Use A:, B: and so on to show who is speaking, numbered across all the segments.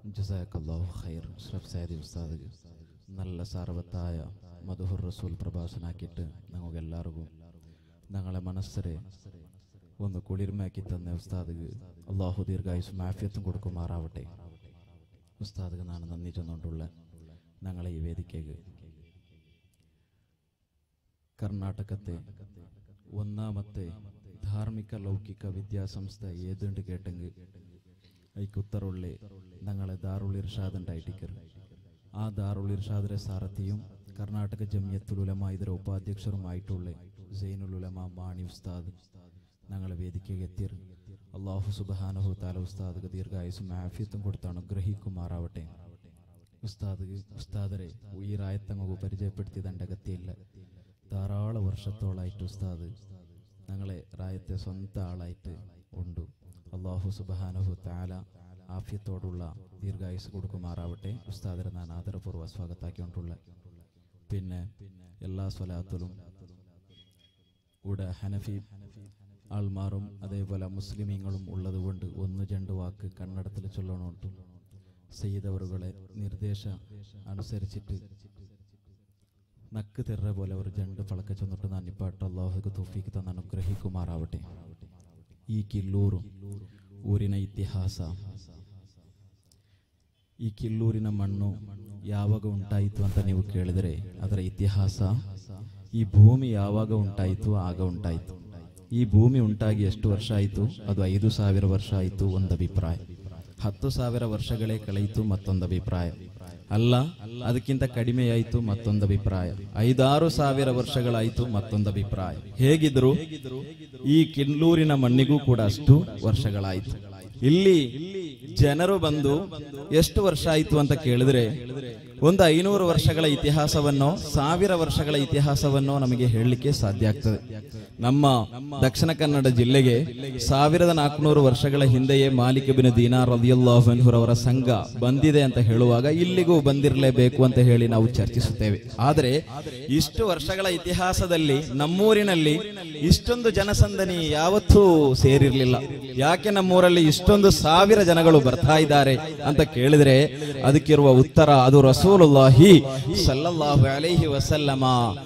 A: ജസാക്കല്ലാഹു ഖൈർ അഷ്റഫ് സൈദി ഉസ്താദ് നല്ല സാർവത്തായ മധുഹുർ റസൂൽ പ്രഭാഷനാക്കിയിട്ട് ഞങ്ങൾക്കെല്ലാവർക്കും ഞങ്ങളെ മനസ്സരെ ഒന്ന് കുളിർമയാക്കി തന്ന ഉസ്താദ് അള്ളാഹു ദീർഘായുസും ആഫിയത്തും കൊടുക്കുമാറാവട്ടെ ഉസ്താദ് നാണ് നന്ദി ചെന്നുകൊണ്ടുള്ള ഞങ്ങളെ ഈ വേദിക്കേക്ക് കർണാടകത്തെ ഒന്നാമത്തെ ധാർമ്മിക ലൗകിക വിദ്യാസംസ്ഥ ഏതുണ്ട് കേട്ടെങ്കിൽ ಐಕುತ್ತರುಳ್ಳೆ ഞങ്ങളെ ദാറുൽ ഇർഷാദ് ഉണ്ടായിട്ടിക്കർ ആ ദാറുൽ ഇർഷാദിന്റെ സാരഥിയും കർണാടക ജമിയത്തുൽ ഉലമ ಇದರ ഉപാധ്യക്ഷരുമായിട്ടുള്ള സൈനുൽ ഉലമ മാണി ഉസ്താദ് ഞങ്ങളെ വേദിക്കಗೆ എത്തിയർ അള്ളാഹു സുബഹാനഹു താല ഉസ്താദ് ദീർഘായുസും ആഫിയത്തും കൊടുത്ത് അനുഗ്രഹിക്കുമാറാവട്ടെ ഉസ്താദ് ഉസ്താദരെ ഈ റായത്തങ്ങ് പരിചയപ്പെടുത്തിയതിൻ്റെ അഗത്യമില്ല ധാരാളം വർഷത്തോളായിട്ട് ഉസ്താദ് ഞങ്ങളെ റായത്തെ സ്വന്തം ആളായിട്ട് ഉണ്ട് അള്ളാഹു സുബഹാനഹു താല ആഫ്യത്തോടുള്ള ദീർഘായുസ് കൊടുക്കുമാറാവട്ടെ ഉസ്താദരെ ഞാൻ ആദരപൂർവ്വ സ്വാഗതാക്കിക്കൊണ്ടുള്ള പിന്നെ എല്ലാ സ്വലാത്തിലും ഇവിടെ ഹനഫി ആൾമാറും അതേപോലെ മുസ്ലിമീങ്ങളും ഉള്ളതുകൊണ്ട് ഒന്ന് രണ്ട് വാക്ക് കന്നഡത്തിൽ ചൊല്ലണോട്ടും സയ്യിദവറുകളെ നിർദ്ദേശ അനുസരിച്ചിട്ട് നക്ക് തെറ പോലെ ഒരു ജണ്ട് പളക്ക ചെന്നിട്ട് ഞാൻ ഇപ്പാട്ട് അള്ളാഹുക്ക് തോഫിക്ക് തന്നെ അനുഗ്രഹിക്കുമാറാവട്ടെ ಈ ಕಿಲ್ಲೂರು ಊರಿನ ಇತಿಹಾಸ ಈ ಕಿಲ್ಲೂರಿನ ಮಣ್ಣು ಯಾವಾಗ ಉಂಟಾಯಿತು ಅಂತ ನೀವು ಕೇಳಿದರೆ ಅದರ ಇತಿಹಾಸ ಈ ಭೂಮಿ ಯಾವಾಗ ಉಂಟಾಯಿತು ಆಗ ಉಂಟಾಯಿತು ಈ ಭೂಮಿ ಉಂಟಾಗಿ ಎಷ್ಟು ವರ್ಷ ಆಯಿತು ಅದು ಐದು ಸಾವಿರ ವರ್ಷ ಆಯಿತು ಒಂದು ಅಭಿಪ್ರಾಯ ಹತ್ತು ಸಾವಿರ ವರ್ಷಗಳೇ ಕಳೆಯಿತು ಮತ್ತೊಂದು ಅಭಿಪ್ರಾಯ ಅಲ್ಲ ಅದಕ್ಕಿಂತ ಕಡಿಮೆಯಾಯಿತು ಮತ್ತೊಂದು ಅಭಿಪ್ರಾಯ ಐದಾರು ಸಾವಿರ ವರ್ಷಗಳಾಯಿತು ಮತ್ತೊಂದು ಅಭಿಪ್ರಾಯ ಹೇಗಿದ್ರು ಈ ಕಿಲ್ಲೂರಿನ ಮಣ್ಣಿಗೂ ಕೂಡ ಅಷ್ಟು ವರ್ಷಗಳಾಯಿತು ಇಲ್ಲಿ ಜನರು ಬಂದು ಎಷ್ಟು ವರ್ಷ ಆಯಿತು ಅಂತ ಕೇಳಿದ್ರೆ ಒಂದು ಐನೂರು ವರ್ಷಗಳ ಇತಿಹಾಸವನ್ನೋ ಸಾವಿರ ವರ್ಷಗಳ ಇತಿಹಾಸವನ್ನೋ ನಮಗೆ ಹೇಳಲಿಕ್ಕೆ ಸಾಧ್ಯ ಆಗ್ತದೆ ನಮ್ಮ ದಕ್ಷಿಣ ಕನ್ನಡ ಜಿಲ್ಲೆಗೆ ಸಾವಿರದ ನಾಲ್ಕುನೂರು ವರ್ಷಗಳ ಹಿಂದೆಯೇ ಮಾಲಿಕ ಬಿನ್ ದೀನಾ ರದಿಯಲ್ಲಾಹನ್ಹುರವರ ಸಂಘ ಬಂದಿದೆ ಅಂತ ಹೇಳುವಾಗ ಇಲ್ಲಿಗೂ ಬಂದಿರಲೇಬೇಕು ಅಂತ ಹೇಳಿ ನಾವು ಚರ್ಚಿಸುತ್ತೇವೆ ಆದರೆ ಇಷ್ಟು ವರ್ಷಗಳ ಇತಿಹಾಸದಲ್ಲಿ ನಮ್ಮೂರಿನಲ್ಲಿ ಇಷ್ಟೊಂದು ಜನಸಂದಣಿ ಯಾವತ್ತೂ ಸೇರಿರ್ಲಿಲ್ಲ ಯಾಕೆ ನಮ್ಮೂರಲ್ಲಿ ಇಷ್ಟೊಂದು ಸಾವಿರ ಜನಗಳು ಬರ್ತಾ ಇದ್ದಾರೆ ಅಂತ ಕೇಳಿದ್ರೆ ಅದಕ್ಕಿರುವ ಉತ್ತರ ಅದು ರಸೂಲುಲ್ಲಾಹಿ ಸಲ್ಲಲ್ಲಾಹು ಅಲೈಹಿ ವಸಲ್ಲಮ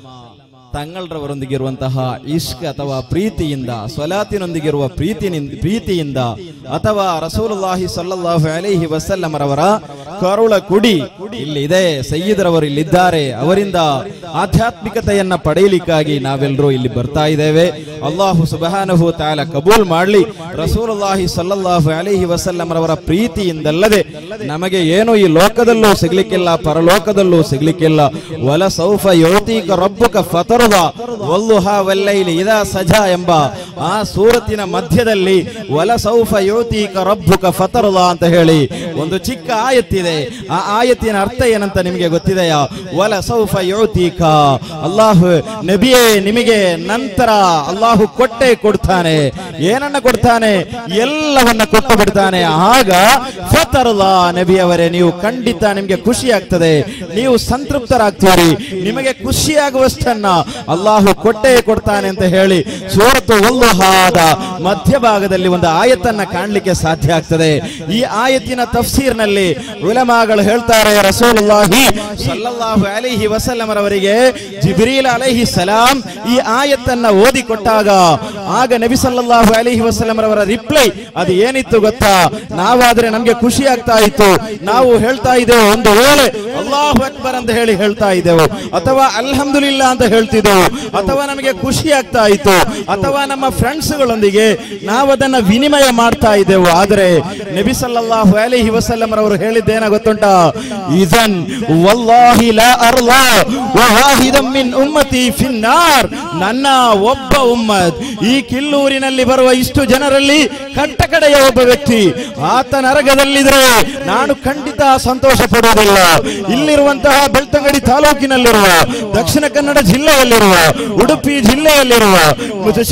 A: ತಂಗಳರವರೊಂದಿಗಿರುವಂತಹ ಇಷ್ಕ್ ಅಥವಾ ಪ್ರೀತಿಯಿಂದ ಸ್ವಲಾತಿನೊಂದಿಗಿರುವ ಪ್ರೀತಿ ಪ್ರೀತಿಯಿಂದ ಅಥವಾ ರಸೂಲುಲ್ಲಾಹಿ ಸಲ್ಲಲ್ಲಾಹು ಅಲೈಹಿ ವಸಲ್ಲಮರವರ ಕರುಳ ಕುಡಿ ಇಲ್ಲಿದೆ ಸಯ್ಯಿದರವರು ಇಲ್ಲಿದ್ದಾರೆ ಅವರಿಂದ ಆಧ್ಯಾತ್ಮಿಕತೆಯನ್ನ ಪಡೆಯಲಿಕ್ಕಾಗಿ ನಾವೆಲ್ಲರೂ ಇಲ್ಲಿ ಬರ್ತಾ ಇದ್ದೇವೆ ಅಲ್ಲಾಹು ಸುಬಹಾನಹು ತಾಲ ಕಬೂಲ್ ಮಾಡ್ಲಿ ರಸೂಲುಲ್ಲಾಹಿ ಸಲ್ಲಲ್ಲಾಹು ಅಲೈಹಿ ವಸಲ್ಲಮರವರ ಪ್ರೀತಿಯಿಂದಲ್ಲದೆ ನಮಗೆ ಏನು ಈ ಲೋಕದಲ್ಲೂ ಸಿಗ್ಲಿಕ್ಕಿಲ್ಲ ಪರಲೋಕದಲ್ಲೂ ಸಿಗ್ಲಿಕ್ಕಿಲ್ಲ ವಲ ಸೌಫ ಯೋತೀಕ ರಬ್ಬುಕ ಫತರದ ವಲ್ಲುಹ ವಲ್ಲೈಲಿ ಇದಾ ಸಜಾ ಎಂಬ ಆ ಸೂರತಿನ ಮಧ್ಯದಲ್ಲಿ ವಲ ಸೌಫ ಯೋತೀಕ ರಬ್ಬುಕ ಫತರದ ಅಂತ ಹೇಳಿ ಒಂದು ಚಿಕ್ಕ ಆಯತ್ತಿದೆ ಆ ಆಯತ್ತಿನ ಅರ್ಥ ಏನಂತ ನಿಮಗೆ ಗೊತ್ತಿದೆಯಾ ವಲ ಸೌಫ ಯೋತೀಕ ಅಲ್ಲಾಹು ನಬಿಯೇ ನಿಮಗೆ ನಂತರ ಅಲ್ಲಾಹು ಕೊಟ್ಟೆ ಕೊಡ್ತಾನೆ ಏನನ್ನ ಕೊಡ್ತಾನೆ ಎಲ್ಲವನ್ನ ಕೊಟ್ಟು ಬಿಡ್ತಾನೆ ಆಗ ಫತರ್ಲ ನಬಿಯವರೇ ನೀವು ಖಂಡಿತ ನಿಮಗೆ ಖುಷಿ ಆಗ್ತದೆ ನೀವು ಸಂತೃಪ್ತರಾಗ್ತೀರಿ ನಿಮಗೆ ಖುಷಿಯಾಗುವಷ್ಟನ್ನ ಅಲ್ಲಾಹು ಕೊಟ್ಟೆ ಕೊಡ್ತಾನೆ ಅಂತ ಹೇಳಿ ಸೂರತ್ತು ಒಲ್ಲುಹಾದ ಮಧ್ಯಭಾಗದಲ್ಲಿ ಒಂದು ಆಯತ್ತನ್ನ ಕಾಣಲಿಕ್ಕೆ ಸಾಧ್ಯ ಆಗ್ತದೆ ಈ ಆಯತ್ತಿನ ತಫ್ಸೀರ್ನಲ್ಲಿ ಉಲಮಾಗಳು ಹೇಳ್ತಾರೆ ರಸೂಲುಲ್ಲಾಹಿ ಸಲ್ಲಲ್ಲಾಹು ಅಲೈಹಿ ವಸಲ್ಲಮರವರಿಗೆ ಜಿಬ್ರೀಲ್ ಅಲೈಹಿ ಸಲಾಂ ಈ ಆಯತ್ತನ್ನ ಓದಿ ಕೊಟ್ಟಾಗ ಆಗ ನಬಿ ಸಲ್ಲಲ್ಲಾಹು ಅಲೈಹಿ ವಸಲ್ಲಮರವರ ರಿಪ್ಲೈ ಅದು ಏನಿತ್ತು ಗೊತ್ತಾ ನಾವಾದ್ರೆ ನಮ್ಗೆ ಖುಷಿ ಆಗ್ತಾ ಇತ್ತು ನಾವು ಹೇಳ್ತಾ ಇದ್ದೇವೆ ಒಂದು ವೇಳೆ ಅಲ್ಲಾಹು ಅಕ್ಬರ್ ಅಂತ ಹೇಳಿ ಹೇಳ್ತಾ ಇದ್ದೆವು ಅಥವಾ ಅಲ್ಹಮ್ದುಲಿಲ್ಲಾ ಅಂತ ಹೇಳ್ತಿದ್ದೆವು ಅಥವಾ ನಮಗೆ ಖುಷಿ ಆಗ್ತಾ ಇತ್ತು ಅಥವಾ ನಮ್ಮ ಫ್ರೆಂಡ್ಸ್ ಗಳೊಂದಿಗೆ ನಾವು ಅದನ್ನ ವಿನಿಮಯ ಮಾಡ್ತಾ ಇದ್ದೆವು ಆದರೆ ನಬಿ ಸಲ್ಲಲ್ಲಾಹು ಅಲೈಹಿ ವಸಲ್ಲಂ ರವರು ಹೇಳಿದ್ದೇನ ಗೊತ್ತುಂಟಾ ಇದನ್ ವಲ್ಲಾಹಿ ಲಾ ಅರ್ಲಾ ವಹಾಹಿದಂ ಮಿನ್ ಉಮ್ಮತಿ ಫಿನ್ನಾರ್ ನನ್ನ ಒಬ್ಬ ಉಮ್ಮತ್ ಈ ಕಿಲ್ಲೂರಿನಲ್ಲಿ ಬರುವ ಇಷ್ಟು ಜನರಲ್ಲಿ ಕಟ್ಟಕಡೆಯ ಒಬ್ಬ ವ್ಯಕ್ತಿ ಆತ ನರಕದಲ್ಲಿದ್ರೆ ನಾನು ಖಂಡಿತ ಸಂತೋಷ ಪಡುವುದಿಲ್ಲ ಇಲ್ಲಿರುವಂತಹ ಬೆಳ್ತಂಗಡಿ ತಾಲೂಕಿನಲ್ಲಿರುವ ದಕ್ಷಿಣ ಕನ್ನಡ ಜಿಲ್ಲೆಯಲ್ಲಿರುವ ಉಡುಪಿ ಜಿಲ್ಲೆಯಲ್ಲಿರುವ ಮತ್ತು ಚಿಕ್ಕಮಗಳೂರು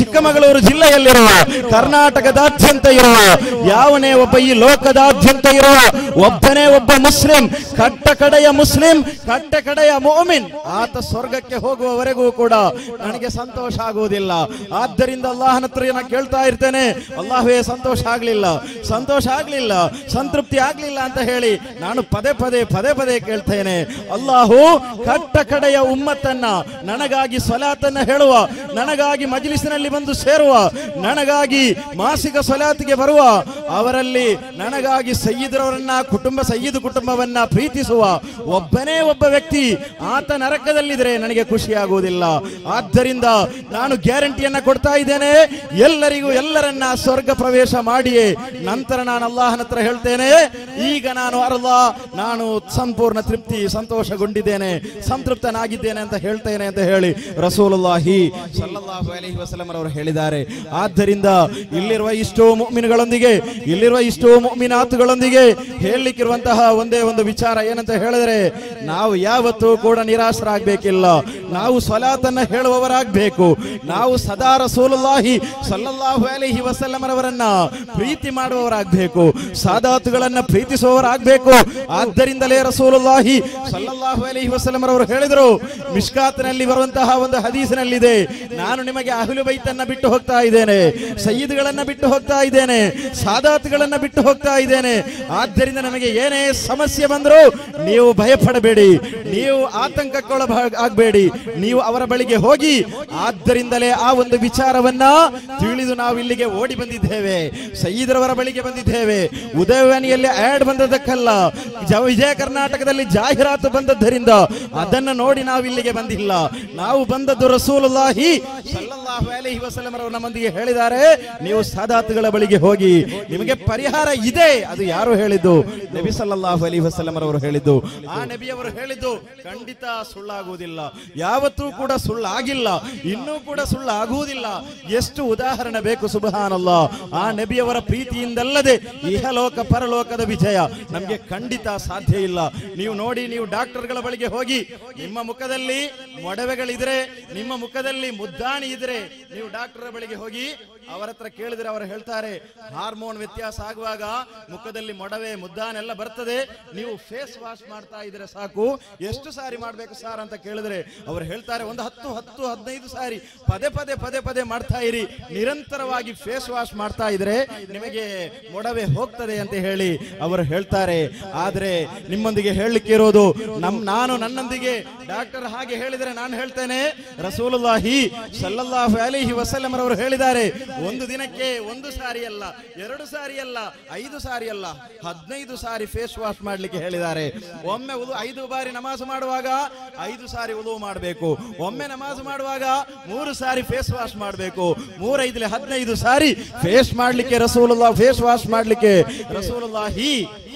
A: ಚಿಕ್ಕಮಗಳೂರು ಜಿಲ್ಲೆಯಲ್ಲಿರುವ ಕರ್ನಾಟಕದಾದ್ಯಂತ ಇರುವ ಯಾವನೇ ಒಬ್ಬ ಈ ಲೋಕದಾದ್ಯಂತ ಇರುವ ಒಬ್ಬನೇ ಒಬ್ಬ ಮುಸ್ಲಿಂ ಕಟ್ಟ ಕಡೆಯ ಮುಸ್ಲಿಂ ಕಟ್ಟ ಕಡೆಯ ಮೋಮಿನ್ ಆತ ಸ್ವರ್ಗಕ್ಕೆ ಹೋಗುವವರೆಗೂ ಕೂಡ ನನಗೆ ಸಂತೋಷ ಆಗುವುದಿಲ್ಲ ಆದ್ದರಿಂದ ಅಲ್ಲಾಹನ ಹತ್ರ ನಾನು ಕೇಳ್ತಾ ಇರ್ತೇನೆ ಅಲ್ಲಾಹವೇ ಸಂತೋಷ ಆಗ್ಲಿಲ್ಲ ಸಂತೋಷ ಆಗ್ಲಿಲ್ಲ ಸಂತೃಪ್ತಿ ಆಗ್ಲಿಲ್ಲ ಅಂತ ಹೇಳಿ ನಾನು ಪದೇ ಪದೇ ಪದೇ ಪದೇ ಕೇಳ್ತೇನೆ ಅಲ್ಲಾಹು ಕಟ್ಟ ಕಡೆಯ ಉಮ್ಮತ್ತನ್ನ ನನಗಾಗಿ ಸ್ವಲಾತನ್ನ ಹೇಳುವ ನನಗಾಗಿ ಮಜ್ಲಿಸಿನಲ್ಲಿ ಬಂದು ಸೇರುವ ನನಗಾಗಿ ಮಾಸಿಕ ಸ್ವಲಾತಿಗೆ ಬರುವ ಅವರಲ್ಲಿ ನನಗಾಗಿ ಸಯ್ಯಿದ್ರವರನ್ನ ಕುಟುಂಬ ಸಯ್ಯಿದ್ ಕುಟುಂಬವನ್ನ ಪ್ರೀತಿಸುವ ಒಬ್ಬನೇ ಒಬ್ಬ ವ್ಯಕ್ತಿ ಆತ ನರಕದಲ್ಲಿದ್ರೆ ನನಗೆ ಖುಷಿ ಆಗುವುದಿಲ್ಲ ಆದ್ದರಿಂದ ನಾನು ಗ್ಯಾರಂಟಿಯನ್ನ ಕೊಡ್ತಾ ಇದ್ದೇನೆ ಎಲ್ಲರಿಗೂ ಎಲ್ಲರನ್ನ ಸ್ವರ್ಗ ಪ್ರವೇಶ ಮಾಡಿಯೇ ನಂತರ ನಾನು ಅಲ್ಲಾಹನ ಹತ್ರ ಹೇಳ್ತೇನೆ ಈಗ ನಾನು ಅರ್ಧ ನಾನು ಸಂಪೂರ್ಣ ತೃಪ್ತಿ ಸಂತೋಷಗೊಂಡಿದ್ದೇನೆ ಸಂತೃಪ್ತನಾಗಿದ್ದೇನೆ ಅಂತ ಹೇಳ್ತೇನೆ ಅಂತ ಹೇಳಿ ರಸೂಲುಲ್ಲಾಹಿ ಸಲ್ಲಲ್ಲಾಹು ಅಲೈಹಿ ವಸಲ್ಲಂ ಅವರು ಹೇಳಿದ್ದಾರೆ ಆದ್ದರಿಂದ ಇಲ್ಲಿರುವ ಇಷ್ಟೋ ಮುಮಿನ್ಗಳೊಂದಿಗೆ ಇಲ್ಲಿರುವ ಇಷ್ಟೋ ಮುಮಿನಾತುಗಳೊಂದಿಗೆ ಹೇಳಲಿಕ್ಕಿರುವಂತಹ ಒಂದೇ ಒಂದು ವಿಚಾರ ಏನಂತ ಹೇಳಿದ್ರೆ ನಾವು ಯಾವತ್ತೂ ಕೂಡ ನಿರಾಶರಾಗಬೇಕಿಲ್ಲ ನಾವು ಸ್ವಲಾತನ್ನ ಹೇಳುವವರಾಗಬೇಕು ನಾವು ಸದಾ ರಸೂಲುಲ್ಲಾಹಿ ಸಲ್ಲಲ್ಲಾಹು ಅಲೈಹಿ ವಸಲ್ಲಮರವರನ್ನ ಪ್ರೀತಿ ಮಾಡುವವರಾಗಬೇಕು ಸಾದಾತುಗಳನ್ನ ಪ್ರೀತಿಸುವವರಾಗಬೇಕು ಆದ್ದರಿಂದಲೇ ರಸೂಲುಲ್ಲಾಹಿ ಸಲ್ಲಲ್ಲಾಹು ಅಲೈಹಿ ವಸಲ್ಲಮರವರು ಹೇಳಿದರು ಮಿಷ್ಕಾತ್ನಲ್ಲಿ ಬರುವಂತಹ ಒಂದು ಹದೀಸಿನಲ್ಲಿದೆ ನಾನು ನಿಮಗೆ ಅಹ್ಲು ಬೈತನ್ನ ಬಿಟ್ಟು ಹೋಗ್ತಾ ಇದ್ದೇನೆ ಸಯ್ಯಿದ್ಗಳನ್ನ ಬಿಟ್ಟು ಹೋಗ್ತಾ ಇದ್ದೇನೆ ಸಾದಾತ್ಗಳನ್ನ ಬಿಟ್ಟು ಹೋಗ್ತಾ ಇದ್ದೇನೆ ಆದ್ದರಿಂದ ನಮಗೆ ಏನೇ ಸಮಸ್ಯೆ ಬಂದರೂ ನೀವು ಭಯಪಡಬೇಡಿ ನೀವು ಆತಂಕಕ್ಕೊಳ ಆಗಬೇಡಿ ನೀವು ಅವರ ಬಳಿಗೆ ಹೋಗಿ ಆದ್ದರಿಂದಲೇ ಆ ಒಂದು ವಿಚಾರವನ್ನ ತಿಳಿದು ನಾವು ಇಲ್ಲಿಗೆ ಓಡಿ ಬಂದಿದ್ದೇವೆ ಸಯ್ಯಿದ್ರವರ ಬಳಿಗೆ ಬಂದಿದ್ದೇವೆ ಉದಯವಾಣಿಯಲ್ಲಿ ಆಡ್ ಬಂದದಕ್ಕಲ್ಲ ಜ- ವಿಜಯ ಕರ್ನಾಟಕದಲ್ಲಿ ಜಾಹೀರಾತು ಬಂದದ್ದರಿಂದ ಅದನ್ನು ನೋಡಿ ನಾವು ಇಲ್ಲಿಗೆ ಬಂದಿಲ್ಲ ನಾವು ಬಂದದ್ದು ರಸೂಲುಲ್ಲಾಹಿ ಸಲ್ಲಲ್ಲಾಹು ಅಲೈಹಿ ವಸಲ್ಲಂ ಅವರು ನಮ್ಮೊಂದಿಗೆ ಹೇಳಿದ್ದಾರೆ ನೀವು ಸಾದಾತುಗಳ ಬಳಿಗೆ ಹೋಗಿ ನಿಮಗೆ ಪರಿಹಾರ ಇದೆ ಅದು ಯಾರು ಹೇಳಿದ್ದು ನಬಿ ಸಲ್ಲಲ್ಲಾಹು ಅಲೈಹಿ ವಸಲ್ಲಂ ಅವರು ಹೇಳಿದ್ದು ಆ ನಬಿ ಅವರು ಹೇಳಿದ್ದು ಖಂಡಿತ ಸುಳ್ಳಾಗುವುದಿಲ್ಲ ಯಾವತ್ತೂ ಕೂಡ ಸುಳ್ಳಾಗಿಲ್ಲ ಇನ್ನೂ ಕೂಡ ಸುಳ್ಳಾಗುವುದಿಲ್ಲ ಎಷ್ಟು ಉದಾಹರಣೆ ಬೇಕು ಸುಬಹಾನಲ್ಲ ಆ ನಬಿಯವರ ಪ್ರೀತಿಯಿಂದಲ್ಲದೆ ಇಹಲೋಕ ಪರಲೋಕದ ವಿಜಯ ನಮಗೆ ಖಂಡಿತ ಸಾಧ್ಯ ಇಲ್ಲ ನೀವು ನೋಡಿ ನೀವು ಡಾಕ್ಟರ್ಗಳ ಬಳಿಗೆ ಹೋಗಿ ನಿಮ್ಮ ಮುಖದಲ್ಲಿ ಮೊಡವೆಗಳಿದ್ರೆ ನಿಮ್ಮ ಮುಖದಲ್ಲಿ ಮುದ್ದಾಣಿ ಇದ್ರೆ ನೀವು ಡಾಕ್ಟರ್ ಬಳಿಗೆ ಹೋಗಿ ಅವರ ಹತ್ರ ಕೇಳಿದ್ರೆ ಅವರು ಹೇಳ್ತಾರೆ ಹಾರ್ಮೋನ್ ವ್ಯತ್ಯಾಸ ಆಗುವಾಗ ಮುಖದಲ್ಲಿ ಮೊಡವೆ ಮುದ್ದಾನೆಲ್ಲ ಬರ್ತದೆ ನೀವು ಫೇಸ್ ವಾಶ್ ಮಾಡ್ತಾ ಇದ್ರೆ ಸಾಕು ಎಷ್ಟು ಸಾರಿ ಮಾಡ್ಬೇಕು ಸಾರ್ ಅಂತ ಕೇಳಿದ್ರೆ ಅವರು ಹೇಳ್ತಾರೆ ಒಂದು ಹತ್ತು ಹತ್ತು ಹದಿನೈದು ಸಾರಿ ಪದೇ ಪದೇ ಪದೇ ಪದೇ ಮಾಡ್ತಾ ಇರಿ ನಿರಂತರವಾಗಿ ಫೇಸ್ ವಾಶ್ ಮಾಡ್ತಾ ಇದ್ರೆ ನಿಮಗೆ ಮೊಡವೆ ಹೋಗ್ತದೆ ಅಂತ ಹೇಳಿ ಅವರು ಹೇಳ್ತಾರೆ ಆದ್ರೆ ನಿಮ್ಮೊಂದಿಗೆ ಹೇಳಲಿಕ್ಕೆ ಇರೋದು ನಮ್ ನಾನು ನನ್ನೊಂದಿಗೆ ಡಾಕ್ಟರ್ ಹಾಗೆ ಹೇಳಿದ್ರೆ ನಾನು ಹೇಳ್ತೇನೆ ರಸೂಲುಲ್ಲಾಹಿ ಸಲ್ಲಲ್ಲಾಹು ಅಲೈಹಿ ವಸಲ್ಲಂ ಅವರು ಹೇಳಿದ್ದಾರೆ ಒಂದು ದಿನಕ್ಕೆ ಒಂದು ಸಾರಿ ಅಲ್ಲ ಎರಡು ಸಾರಿ ಅಲ್ಲ ಐದು ಸಾರಿ ಅಲ್ಲ ಹದಿನೈದು ಸಾರಿ ಫೇಸ್ ವಾಶ್ ಮಾಡ್ಲಿಕ್ಕೆ ಹೇಳಿದ್ದಾರೆ ಒಮ್ಮೆ ಉದು ಐದು ಬಾರಿ ನಮಾಜ್ ಮಾಡುವಾಗ ಐದು ಸಾರಿ ಉದು ಮಾಡಬೇಕು ಒಮ್ಮೆ ನಮಾಜ್ ಮಾಡುವಾಗ ಮೂರು ಸಾರಿ ಫೇಸ್ ವಾಶ್ ಮಾಡಬೇಕು ಮೂರೈದಲೆ ಹದಿನೈದು ಸಾರಿ ಫೇಸ್ ಮಾಡ್ಲಿಕ್ಕೆ ರಸೂಲುಲ್ಲಾ ಫೇಸ್ ವಾಶ್ ಮಾಡ್ಲಿಕ್ಕೆ ರಸೂಲುಲ್ಲಾಹಿ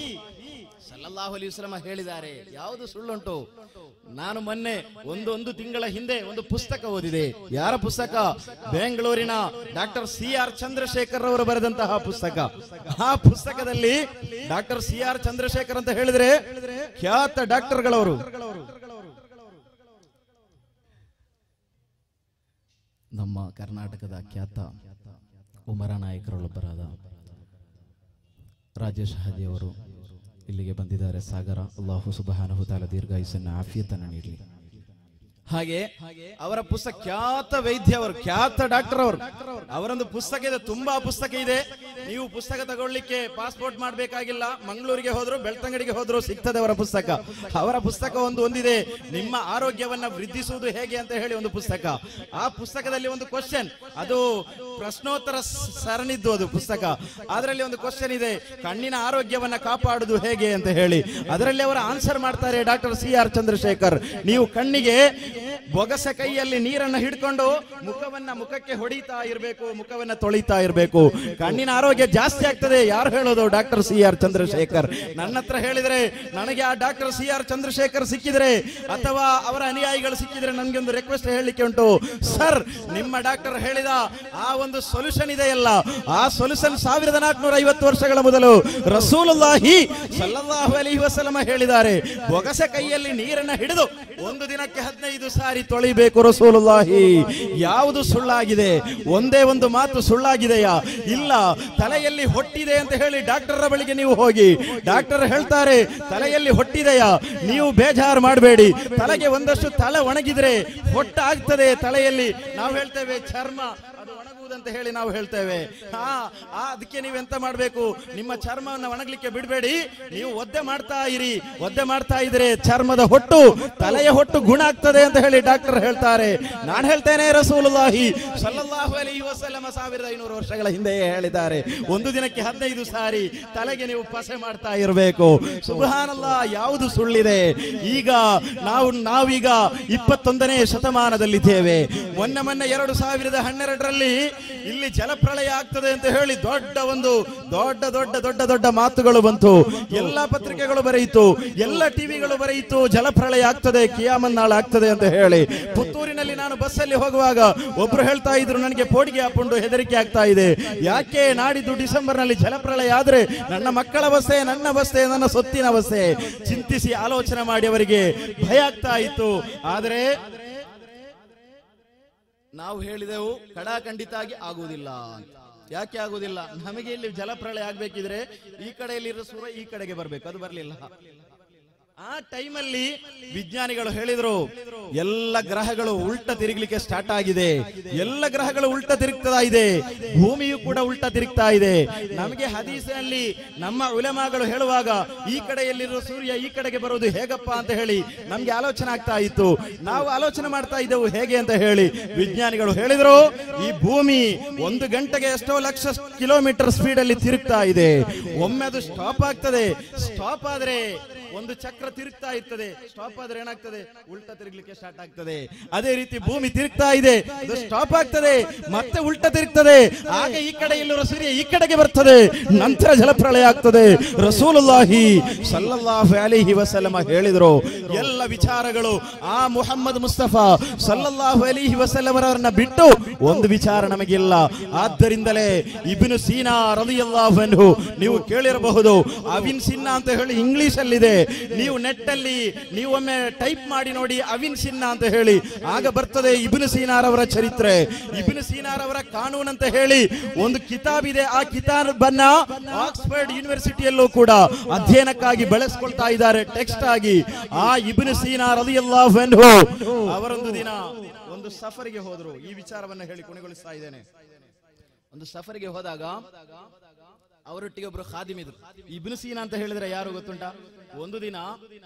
A: ಸಲ್ಲಲ್ಲಾಹು ಅಲೈಹಿ ವಸಲ್ಲಂ ಹೇಳಿದ್ದಾರೆ ಯಾವುದು ಸುಳ್ಳುಂಟು ನಾನು ಮೊನ್ನೆ ಒಂದು ಒಂದು ತಿಂಗಳ ಹಿಂದೆ ಒಂದು ಪುಸ್ತಕ ಓದಿದೆ ಯಾರ ಪುಸ್ತಕ ಬೆಂಗಳೂರಿನ ಡಾಕ್ಟರ್ ಸಿ ಆರ್ ಚಂದ್ರಶೇಖರ್ ಅವರು ಬರೆದಂತಹ ಪುಸ್ತಕ ಆ ಪುಸ್ತಕದಲ್ಲಿ ಡಾಕ್ಟರ್ ಸಿ ಆರ್ ಚಂದ್ರಶೇಖರ್ ಅಂತ ಹೇಳಿದ್ರೆ ಖ್ಯಾತ ಡಾಕ್ಟರ್ಗಳವರು ನಮ್ಮ ಕರ್ನಾಟಕದ ಖ್ಯಾತ ಉಮರ ನಾಯಕರೊಳೊಬ್ಬರಾದ ರಾಜೇಶ್ ಹಾದಿ ಅವರು ಇಲ್ಲಿಗೆ ಬಂದಿದ್ದಾರೆ ಸಾಗರ ಅಲ್ಲಾಹು ಸುಬಹಾನಹು ತಾಲ ದೀರ್ಘಾಯುಸನ್ನ ಆಫಿಯತನ್ನ ನೀಡಲಿ ಹಾಗೆ ಅವರ ಪುಸ್ತಕ ಖ್ಯಾತ ವೈದ್ಯ ಅವರು ಖ್ಯಾತ ಡಾಕ್ಟರ್ ಅವರು ಅವರೊಂದು ಪುಸ್ತಕ ಇದೆ ತುಂಬಾ ಪುಸ್ತಕ ಇದೆ ನೀವು ಪುಸ್ತಕ ತಗೊಳ್ಳಿಕ್ಕೆ ಪಾಸ್ಪೋರ್ಟ್ ಮಾಡಬೇಕಾಗಿಲ್ಲ ಮಂಗಳೂರಿಗೆ ಹೋದ್ರು ಬೆಳ್ತಂಗಡಿಗೆ ಹೋದ್ರು ಸಿಗ್ತದೆ ಅವರ ಪುಸ್ತಕ ಅವರ ಪುಸ್ತಕ ಒಂದು ಒಂದಿದೆ ನಿಮ್ಮ ಆರೋಗ್ಯವನ್ನ ವೃದ್ಧಿಸುವುದು ಹೇಗೆ ಅಂತ ಹೇಳಿ ಒಂದು ಪುಸ್ತಕ ಆ ಪುಸ್ತಕದಲ್ಲಿ ಒಂದು ಕ್ವಶನ್ ಅದು ಪ್ರಶ್ನೋತ್ತರ ಸ- ಸರಣಿದ್ದು ಅದು ಪುಸ್ತಕ ಅದರಲ್ಲಿ ಒಂದು ಕ್ವಶನ್ ಇದೆ ಕಣ್ಣಿನ ಆರೋಗ್ಯವನ್ನ ಕಾಪಾಡುವುದು ಹೇಗೆ ಅಂತ ಹೇಳಿ ಅದರಲ್ಲಿ ಅವರು ಆನ್ಸರ್ ಮಾಡ್ತಾರೆ ಡಾಕ್ಟರ್ ಸಿ ಆರ್ ಚಂದ್ರಶೇಖರ್ ನೀವು ಕಣ್ಣಿಗೆ ಬೊಗಸ ಕೈಯಲ್ಲಿ ನೀರನ್ನ ಹಿಡ್ಕೊಂಡು ಮುಖವನ್ನ ಮುಖಕ್ಕೆ ಹೊಡಿತಾ ಇರಬೇಕು ಮುಖವನ್ನ ತೊಳಿತಾ ಇರಬೇಕು ಕಣ್ಣಿನ ಆರೋಗ್ಯ ಜಾಸ್ತಿ ಆಗ್ತದೆ ಯಾರು ಹೇಳೋದು ಡಾಕ್ಟರ್ ಸಿ ಆರ್ ಚಂದ್ರಶೇಖರ್ ನನ್ನ ಹತ್ರ ಹೇಳಿದ್ರೆ ನನಗೆ ಆ ಡಾಕ್ಟರ್ ಸಿ ಆರ್ ಚಂದ್ರಶೇಖರ್ ಸಿಕ್ಕಿದ್ರೆ ಅಥವಾ ಅವರ ಅನುಯಾಯಿಗಳು ಸಿಕ್ಕಿದ್ರೆ ನನಗೆ ಒಂದು ರಿಕ್ವೆಸ್ಟ್ ಹೇಳಲಿಕ್ಕೆ ಉಂಟು ಸರ್ ನಿಮ್ಮ ಡಾಕ್ಟರ್ ಹೇಳಿದ ಆ ಒಂದು ಸೊಲ್ಯೂಷನ್ ಇದೆಯಲ್ಲ ಆ ಸೊಲ್ಯೂಷನ್ ಸಾವಿರದ ನಾಲ್ಕುನೂರ ಐವತ್ತು ವರ್ಷಗಳ ಮೊದಲು ರಸೂಲುಲ್ಲಾಹಿ ಸಲ್ಲಲ್ಲಾಹು ಅಲೈಹಿ ವಸಲ್ಲಮ ಹೇಳಿದ್ದಾರೆ ಬೊಗಸೆ ಕೈಯಲ್ಲಿ ನೀರನ್ನ ಹಿಡಿದು ಒಂದು ದಿನಕ್ಕೆ ಹದಿನೈದು ಹದಿನೈದು ಸಾರಿ ತೊಳಿಬೇಕು ರಸೂಲುಲ್ಲಾಹಿ ಯಾವುದು ಸುಳ್ಳಾಗಿದೆ ಒಂದೇ ಒಂದು ಮಾತು ಸುಳ್ಳಾಗಿದೆಯಾ ಇಲ್ಲ ತಲೆಯಲ್ಲಿ ಹೊಟ್ಟಿದೆ ಅಂತ ಹೇಳಿ ಡಾಕ್ಟರ್ ಬಳಿಗೆ ನೀವು ಹೋಗಿ ಡಾಕ್ಟರ್ ಹೇಳ್ತಾರೆ ತಲೆಯಲ್ಲಿ ಹೊಟ್ಟಿದೆಯಾ ನೀವು ಬೇಜಾರು ಮಾಡಬೇಡಿ ತಲೆಗೆ ಒಂದಷ್ಟು ತಲೆ ಒಣಗಿದ್ರೆ ಹೊಟ್ಟ ಆಗ್ತದೆ ತಲೆಯಲ್ಲಿ ನಾವು ಹೇಳ್ತೇವೆ ಚರ್ಮ ಅದು ಒಣಗುವುದಂತ ಹೇಳಿ ನಾವು ಹೇಳ್ತೇವೆ ಹಾ ಆ, ಅದಕ್ಕೆ ನೀವೆಂತ ಮಾಡಬೇಕು ನಿಮ್ಮ ಚರ್ಮವನ್ನು ಒಣಗಲಿಕ್ಕೆ ಬಿಡಬೇಡಿ ನೀವು ಒದ್ದೆ ಮಾಡ್ತಾ ಇರಿ ಒದ್ದೆ ಮಾಡ್ತಾ ಇದ್ರೆ ಚರ್ಮದ ಹೊಟ್ಟು ತಲೆಯ ಹೊಟ್ಟು ಗುಣ ಆಗ್ತದೆ ಅಂತ ಹೇಳಿ ಡಾಕ್ಟರ್ ಹೇಳ್ತಾರೆ ನಾನು ಹೇಳ್ತೇನೆ ರಸೂಲುಲ್ಲಾಹಿ ಸಲ್ಲಲ್ಲಾಹು ಅಲೈಹಿ ವಸಲ್ಲಮ ಸಾವಿರದ ಐನೂರು ವರ್ಷಗಳ ಹಿಂದೆಯೇ ಹೇಳಿದ್ದಾರೆ ಒಂದು ದಿನಕ್ಕೆ ಹದಿನೈದು ಸಾರಿ ತಲೆಗೆ ನೀವು ಪಸೆ ಮಾಡ್ತಾ ಇರಬೇಕು ಸುಬಹಾನಲ್ಲ ಯಾವುದು ಸುಳ್ಳಿದೆ ಈಗ ನಾವು ನಾವೀಗ ಇಪ್ಪತ್ತೊಂದನೇ ಶತಮಾನದಲ್ಲಿದ್ದೇವೆ ಮೊನ್ನೆ ಮೊನ್ನೆ ಎರಡು ಸಾವಿರದ ಹನ್ನೆರಡರಲ್ಲಿ ಇಲ್ಲಿ ಜಲಪ್ರಳಯ ಆಗ್ತದೆ ಅಂತ ಹೇಳಿ ದೊಡ್ಡ ಒಂದು ದೊಡ್ಡ ದೊಡ್ಡ ದೊಡ್ಡ ದೊಡ್ಡ ಮಾತುಗಳು ಬಂತು ಎಲ್ಲ ಪತ್ರಿಕೆಗಳು ಬರೆಯಿತು ಎಲ್ಲ ಟಿವಿಗಳು ಬರೆಯಿತು ಜಲಪ್ರಳಯ ಆಗ್ತದೆ ಕಿಯಾಮನ್ನಾಳ ಆಗ್ತದೆ ಅಂತ ಹೇಳಿ ಪುತ್ತೂರಿನಲ್ಲಿ ನಾನು ಬಸ್ಸಲ್ಲಿ ಹೋಗುವಾಗ ಒಬ್ರು ಹೇಳ್ತಾ ಇದ್ರು ನನಗೆ ಪೋಡಿಗೆ ಹಾಕೊಂಡು ಹೆದರಿಕೆ ಆಗ್ತಾ ಇದೆ ಯಾಕೆ ನಾಡಿದ್ದು ಡಿಸೆಂಬರ್ ನಲ್ಲಿ ಜಲಪ್ರಳಯ ಆದ್ರೆ ನನ್ನ ಮಕ್ಕಳ ಅವಸ್ಥೆ ನನ್ನ ಅವಸ್ಥೆ ನನ್ನ ಸೊತ್ತಿನ ಅವಸ್ಥೆ ಚಿಂತಿಸಿ ಆಲೋಚನೆ ಮಾಡಿ ಅವರಿಗೆ ಭಯ ಆಗ್ತಾ ಇತ್ತು ಆದರೆ ನಾವು ಹೇಳಿದೆವು ಕಡಾಖಂಡಿತಾಗಿ ಆಗುವುದಿಲ್ಲ ಅಂತ ಯಾಕೆ ಆಗುವುದಿಲ್ಲ ನಮಗೆ ಇಲ್ಲಿ ಜಲಪ್ರಳಯ ಆಗ್ಬೇಕಿದ್ರೆ ಈ ಕಡೆಯಲ್ಲಿರೋ ಸೂರ್ಯ ಈ ಕಡೆಗೆ ಬರಬೇಕು ಅದು ಬರಲಿಲ್ಲ ಆ ಟೈಮಲ್ಲಿ ವಿಜ್ಞಾನಿಗಳು ಹೇಳಿದ್ರು ಎಲ್ಲ ಗ್ರಹಗಳು ಉಲ್ಟ ತಿರುಗಲಿಕ್ಕೆ ಸ್ಟಾರ್ಟ್ ಆಗಿದೆ ಎಲ್ಲ ಗ್ರಹಗಳು ಉಲ್ಟ ತಿರುಗ್ತಾ ಇದೆ ಭೂಮಿಯು ಕೂಡ ಉಲ್ಟ ತಿರುಗ್ತಾ ಇದೆ ನಮಗೆ ಹದೀಸಿನಲ್ಲಿ ನಮ್ಮ ಉಲೆಮಾಗಳು ಹೇಳುವಾಗ ಈ ಕಡೆಯಲ್ಲಿರುವ ಸೂರ್ಯ ಈ ಕಡೆಗೆ ಬರುವುದು ಹೇಗಪ್ಪ ಅಂತ ಹೇಳಿ ನಮ್ಗೆ ಆಲೋಚನೆ ಆಗ್ತಾ ಇತ್ತು ನಾವು ಆಲೋಚನೆ ಮಾಡ್ತಾ ಇದ್ದೆವು ಹೇಗೆ ಅಂತ ಹೇಳಿ ವಿಜ್ಞಾನಿಗಳು ಹೇಳಿದ್ರು ಈ ಭೂಮಿ ಒಂದು ಗಂಟೆಗೆ ಎಷ್ಟೋ ಲಕ್ಷ ಕಿಲೋಮೀಟರ್ ಸ್ಪೀಡ್ ಅಲ್ಲಿ ತಿರುಗ್ತಾ ಇದೆ ಒಮ್ಮೆ ಅದು ಸ್ಟಾಪ್ ಆಗ್ತದೆ ಸ್ಟಾಪ್ ಆದ್ರೆ ಒಂದು ಚಕ್ರ ತಿರುಗ್ತಾ ಇರ್ತದೆ ಸ್ಟಾಪ್ ಆದ್ರೆ ಏನಾಗ್ತದೆ ಉಲ್ಟಾ ತಿರುಗ್ಲಿಕ್ಕೆ ಸ್ಟಾರ್ಟ್ ಆಗ್ತದೆ ಅದೇ ರೀತಿ ಭೂಮಿ ತಿರುಗ್ತಾ ಇದೆ ಅದು ಸ್ಟಾಪ್ ಆಗ್ತದೆ ಮತ್ತೆ ಉಲ್ಟಾ ತಿರುಗ್ತದೆ ಆಗ ಈ ಕಡೆ ಇಲ್ಲಿರೋ ಸೂರ್ಯ ಈ ಕಡೆಗೆ ಬರ್ತದೆ ನಂತರ ಜಲಪ್ರಳಯ ಆಗ್ತದೆ ರಸೂಲುಲ್ಲಾಹಿ ಸಲ್ಲಲ್ಲಾಹು ಅಲೈಹಿ ವಸಲ್ಲಮ ಹೇಳಿದ್ರು ಎಲ್ಲ ವಿಚಾರಗಳು ಆ ಮುಹಮ್ಮದ್ ಮುಸ್ತಫಾ ಸಲ್ಲಲ್ಲಾಹು ಅಲೈಹಿ ವಸಲ್ಲಮರವರನ್ನ ಬಿಟ್ಟು ಒಂದು ವಿಚಾರ ನಮಗಿಲ್ಲ ಆದ್ದರಿಂದಲೇ ಇಬ್ನು ಸೀನಾ ರಲಿಯಲ್ಲಾಹು ಅನ್ಹು ನೀವು ಕೇಳಿರಬಹುದು ಅವಿನ್ ಸಿನ್ನ ಅಂತ ಹೇಳಿ ಇಂಗ್ಲಿಷ್ ಅಲ್ಲಿದೆ ನೀವು ನೆಟ್ ಅಲ್ಲಿ ನೀವು ಒಮ್ಮೆ ಟೈಪ್ ಮಾಡಿ ನೋಡಿ ಅವಿನ್ ಸಿನ್ನ ಅಂತ ಹೇಳಿ ಆಗ ಬರ್ತದೆ ಇಬ್ನು ಸೀನಾರವರ ಚರಿತ್ರೆ ಇಬ್ನು ಸೀನಾರವರ ಕಾನೂನು ಅಂತ ಹೇಳಿ ಒಂದು ಕಿತಾಬ್ ಇದೆ ಆ ಕಿತಾಬನ್ನ ಆಕ್ಸ್ಫರ್ಡ್ ಯೂನಿವರ್ಸಿಟಿಯಲ್ಲೂ ಕೂಡ ಅಧ್ಯಯನಕ್ಕಾಗಿ ಬೆಳೆಸ್ಕೊಳ್ತಾ ಇದ್ದಾರೆ ಟೆಕ್ಸ್ಟ್ ಆಗಿ ಆ ಇಬ್ನು ಸೀನಾ ರಲಿಯಲ್ಲಾಹು ಅನ್ಹು ಅವರೊಂದು ದಿನ ಒಂದು ಸಫರ್ಗೆ ಹೋದ್ರು ಈ ವಿಚಾರವನ್ನ ಹೇಳಿ ಕೊನೆಗೊಳಿಸ್ತಾ ಇದ್ದೇನೆ ಒಂದು ಸಫರ್ಗೆ ಹೋದಾಗ ಅವರೊಟ್ಟಿಗೆ ಒಬ್ರು ಖಾದಿಮಿದ್ರು ಇಬ್ನು ಸೀನಾ ಅಂತ ಹೇಳಿದ್ರೆ ಯಾರು ಗೊತ್ತುಂಟ ಒಂದು ದಿನ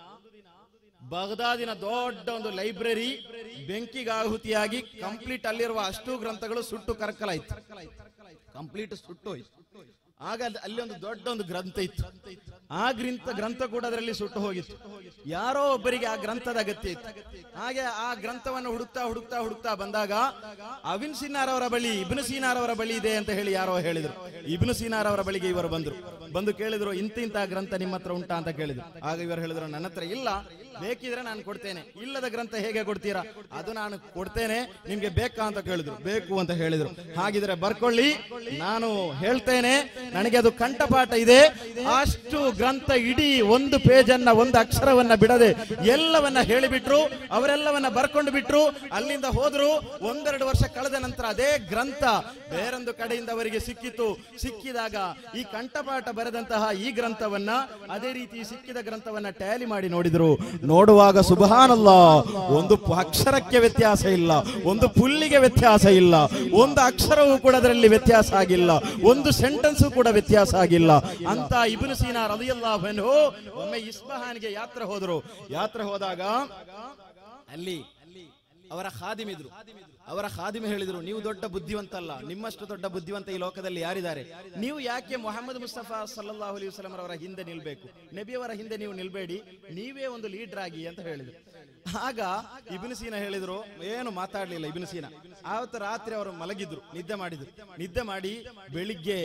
A: ಬಗದಾದಿನ ದೊಡ್ಡ ಒಂದು ಲೈಬ್ರರಿ ಬೆಂಕಿಗಾಹುತಿಯಾಗಿ ಕಂಪ್ಲೀಟ್ ಅಲ್ಲಿರುವ ಅಷ್ಟು ಗ್ರಂಥಗಳು ಸುಟ್ಟು ಕರ್ಕಲಾಯ್ತು ಕಂಪ್ಲೀಟ್ ಸುಟ್ಟು ಹೋಯ್ತು ಆಗ ಅದ್- ಅಲ್ಲಿ ಒಂದು ದೊಡ್ಡ ಒಂದು ಗ್ರಂಥ ಇತ್ತು ಆ ಗ್ರಂಥ ಗ್ರಂಥ ಕೂಡ ಅದರಲ್ಲಿ ಸುಟ್ಟು ಹೋಗಿತ್ತು ಯಾರೋ ಒಬ್ಬರಿಗೆ ಆ ಗ್ರಂಥದ ಅಗತ್ಯ ಇತ್ತು ಹಾಗೆ ಆ ಗ್ರಂಥವನ್ನು ಹುಡುಕ್ತಾ ಹುಡುಕ್ತಾ ಹುಡುಕ್ತಾ ಬಂದಾಗ ಅವಿನ್ ಸಿನಾರ್ ಅವರ ಬಳಿ ಇಬ್ನು ಸೀನಾರ್ ಅವರ ಬಳಿ ಇದೆ ಅಂತ ಹೇಳಿ ಯಾರೋ ಹೇಳಿದ್ರು ಇಬ್ನು ಸೀನಾರ್ ಅವರ ಬಳಿಗೆ ಇವರು ಬಂದ್ರು ಬಂದು ಕೇಳಿದ್ರು ಇಂತ ಇಂತ ಗ್ರಂಥ ನಿಮ್ಮ ಹತ್ರ ಉಂಟಾ ಅಂತ ಕೇಳಿದ್ರು ಆಗ ಇವರು ಹೇಳಿದ್ರು ನನ್ನ ಹತ್ರ ಇಲ್ಲ ಬೇಕಿದ್ರೆ ನಾನು ಕೊಡ್ತೇನೆ ಇಲ್ಲದ ಗ್ರಂಥ ಹೇಗೆ ಕೊಡ್ತೀರಾ ಅದು ನಾನು ಕೊಡ್ತೇನೆ ನಿಮ್ಗೆ ಬೇಕಾ ಅಂತ ಕೇಳಿದ್ರು ಬೇಕು ಅಂತ ಹೇಳಿದ್ರು ಹಾಗಿದ್ರೆ ಬರ್ಕೊಳ್ಳಿ ನಾನು ಹೇಳ್ತೇನೆ ನನಗೆ ಅದು ಕಂಠಪಾಠ ಇದೆ ಅಷ್ಟು ಗ್ರಂಥ ಇಡೀ ಒಂದು ಪೇಜ್ ಅನ್ನ ಒಂದು ಅಕ್ಷರವನ್ನ ಬಿಡದೆ ಎಲ್ಲವನ್ನ ಹೇಳಿಬಿಟ್ರು ಅವರೆಲ್ಲವನ್ನ ಬರ್ಕೊಂಡು ಬಿಟ್ರು ಅಲ್ಲಿಂದ ಹೋದ್ರು ಒಂದೆರಡು ವರ್ಷ ಕಳೆದ ನಂತರ ಅದೇ ಗ್ರಂಥ ಬೇರೊಂದು ಕಡೆಯಿಂದ ಅವರಿಗೆ ಸಿಕ್ಕಿತು ಸಿಕ್ಕಿದಾಗ ಈ ಕಂಠಪಾಠ ಬರೆದಂತಹ ಈ ಗ್ರಂಥವನ್ನ ಅದೇ ರೀತಿ ಸಿಕ್ಕಿದ ಗ್ರಂಥವನ್ನ ಟ್ಯಾಲಿ ಮಾಡಿ ನೋಡಿದ್ರು ನೋಡುವಾಗ ಸುಬಹಾನಲ್ಲ ಒಂದು ಪ- ಅಕ್ಷರಕ್ಕೆ ವ್ಯತ್ಯಾಸ ಇಲ್ಲ ಒಂದು ಪುಲ್ಲಿಗೆ ವ್ಯತ್ಯಾಸ ಇಲ್ಲ ಒಂದು ಅಕ್ಷರವೂ ಕೂಡ ಅದರಲ್ಲಿ ವ್ಯತ್ಯಾಸ ಆಗಿಲ್ಲ ಒಂದು ಸೆಂಟೆನ್ಸ್ ಕೂಡ ವ್ಯತ್ಯಾಸ ಆಗಿಲ್ಲ ಅಂತ ಇಬ್ನು ಸೀನಾ ರದಿಯಲ್ಲಾಹು ಅನ್ಹು ಒಮ್ಮೆ ಇಸ್ಬಹಾನ್ಗೆ ಯಾತ್ರೆ ಹೋದರು ಯಾತ್ರೆ ಹೋದಾಗ ಅಲ್ಲಿ ಅವರ ಖಾದಿಮಿದ್ರು ಅವರ ಖಾದಿಮ ಹೇಳಿದ್ರು ನೀವು ದೊಡ್ಡ ಬುದ್ಧಿವಂತ ಅಲ್ಲ ನಿಮ್ಮಷ್ಟು ದೊಡ್ಡ ಬುದ್ಧಿವಂತ ಈ ಲೋಕದಲ್ಲಿ ಯಾರಿದ್ದಾರೆ ನೀವು ಯಾಕೆ ಮೊಹಮ್ಮದ್ ಮುಸ್ತಫಾ ಸಲ್ಲಲ್ಲಾಹು ಅಲೈಹಿ ವಸಲ್ಲಂ ಅವರ ಹಿಂದೆ ನಿಲ್ಬೇಕು ನಬಿಯವರ ಹಿಂದೆ ನೀವು ನಿಲ್ಬೇಡಿ ನೀವೇ ಒಂದು ಲೀಡರ್ ಆಗಿ ಅಂತ ಹೇಳಿದ್ರು ಆಗ ಇಬ್ನು ಸೀನಾ ಹೇಳಿದ್ರು ಏನು ಮಾತಾಡ್ಲಿಲ್ಲ ಇಬ್ನು ಸೀನಾ ಆವತ್ತು ರಾತ್ರಿ ಅವರು ಮಲಗಿದ್ರು ನಿದ್ದೆ ಮಾಡಿದ್ರು ನಿದ್ದೆ ಮಾಡಿ ಬೆಳಿಗ್ಗೆ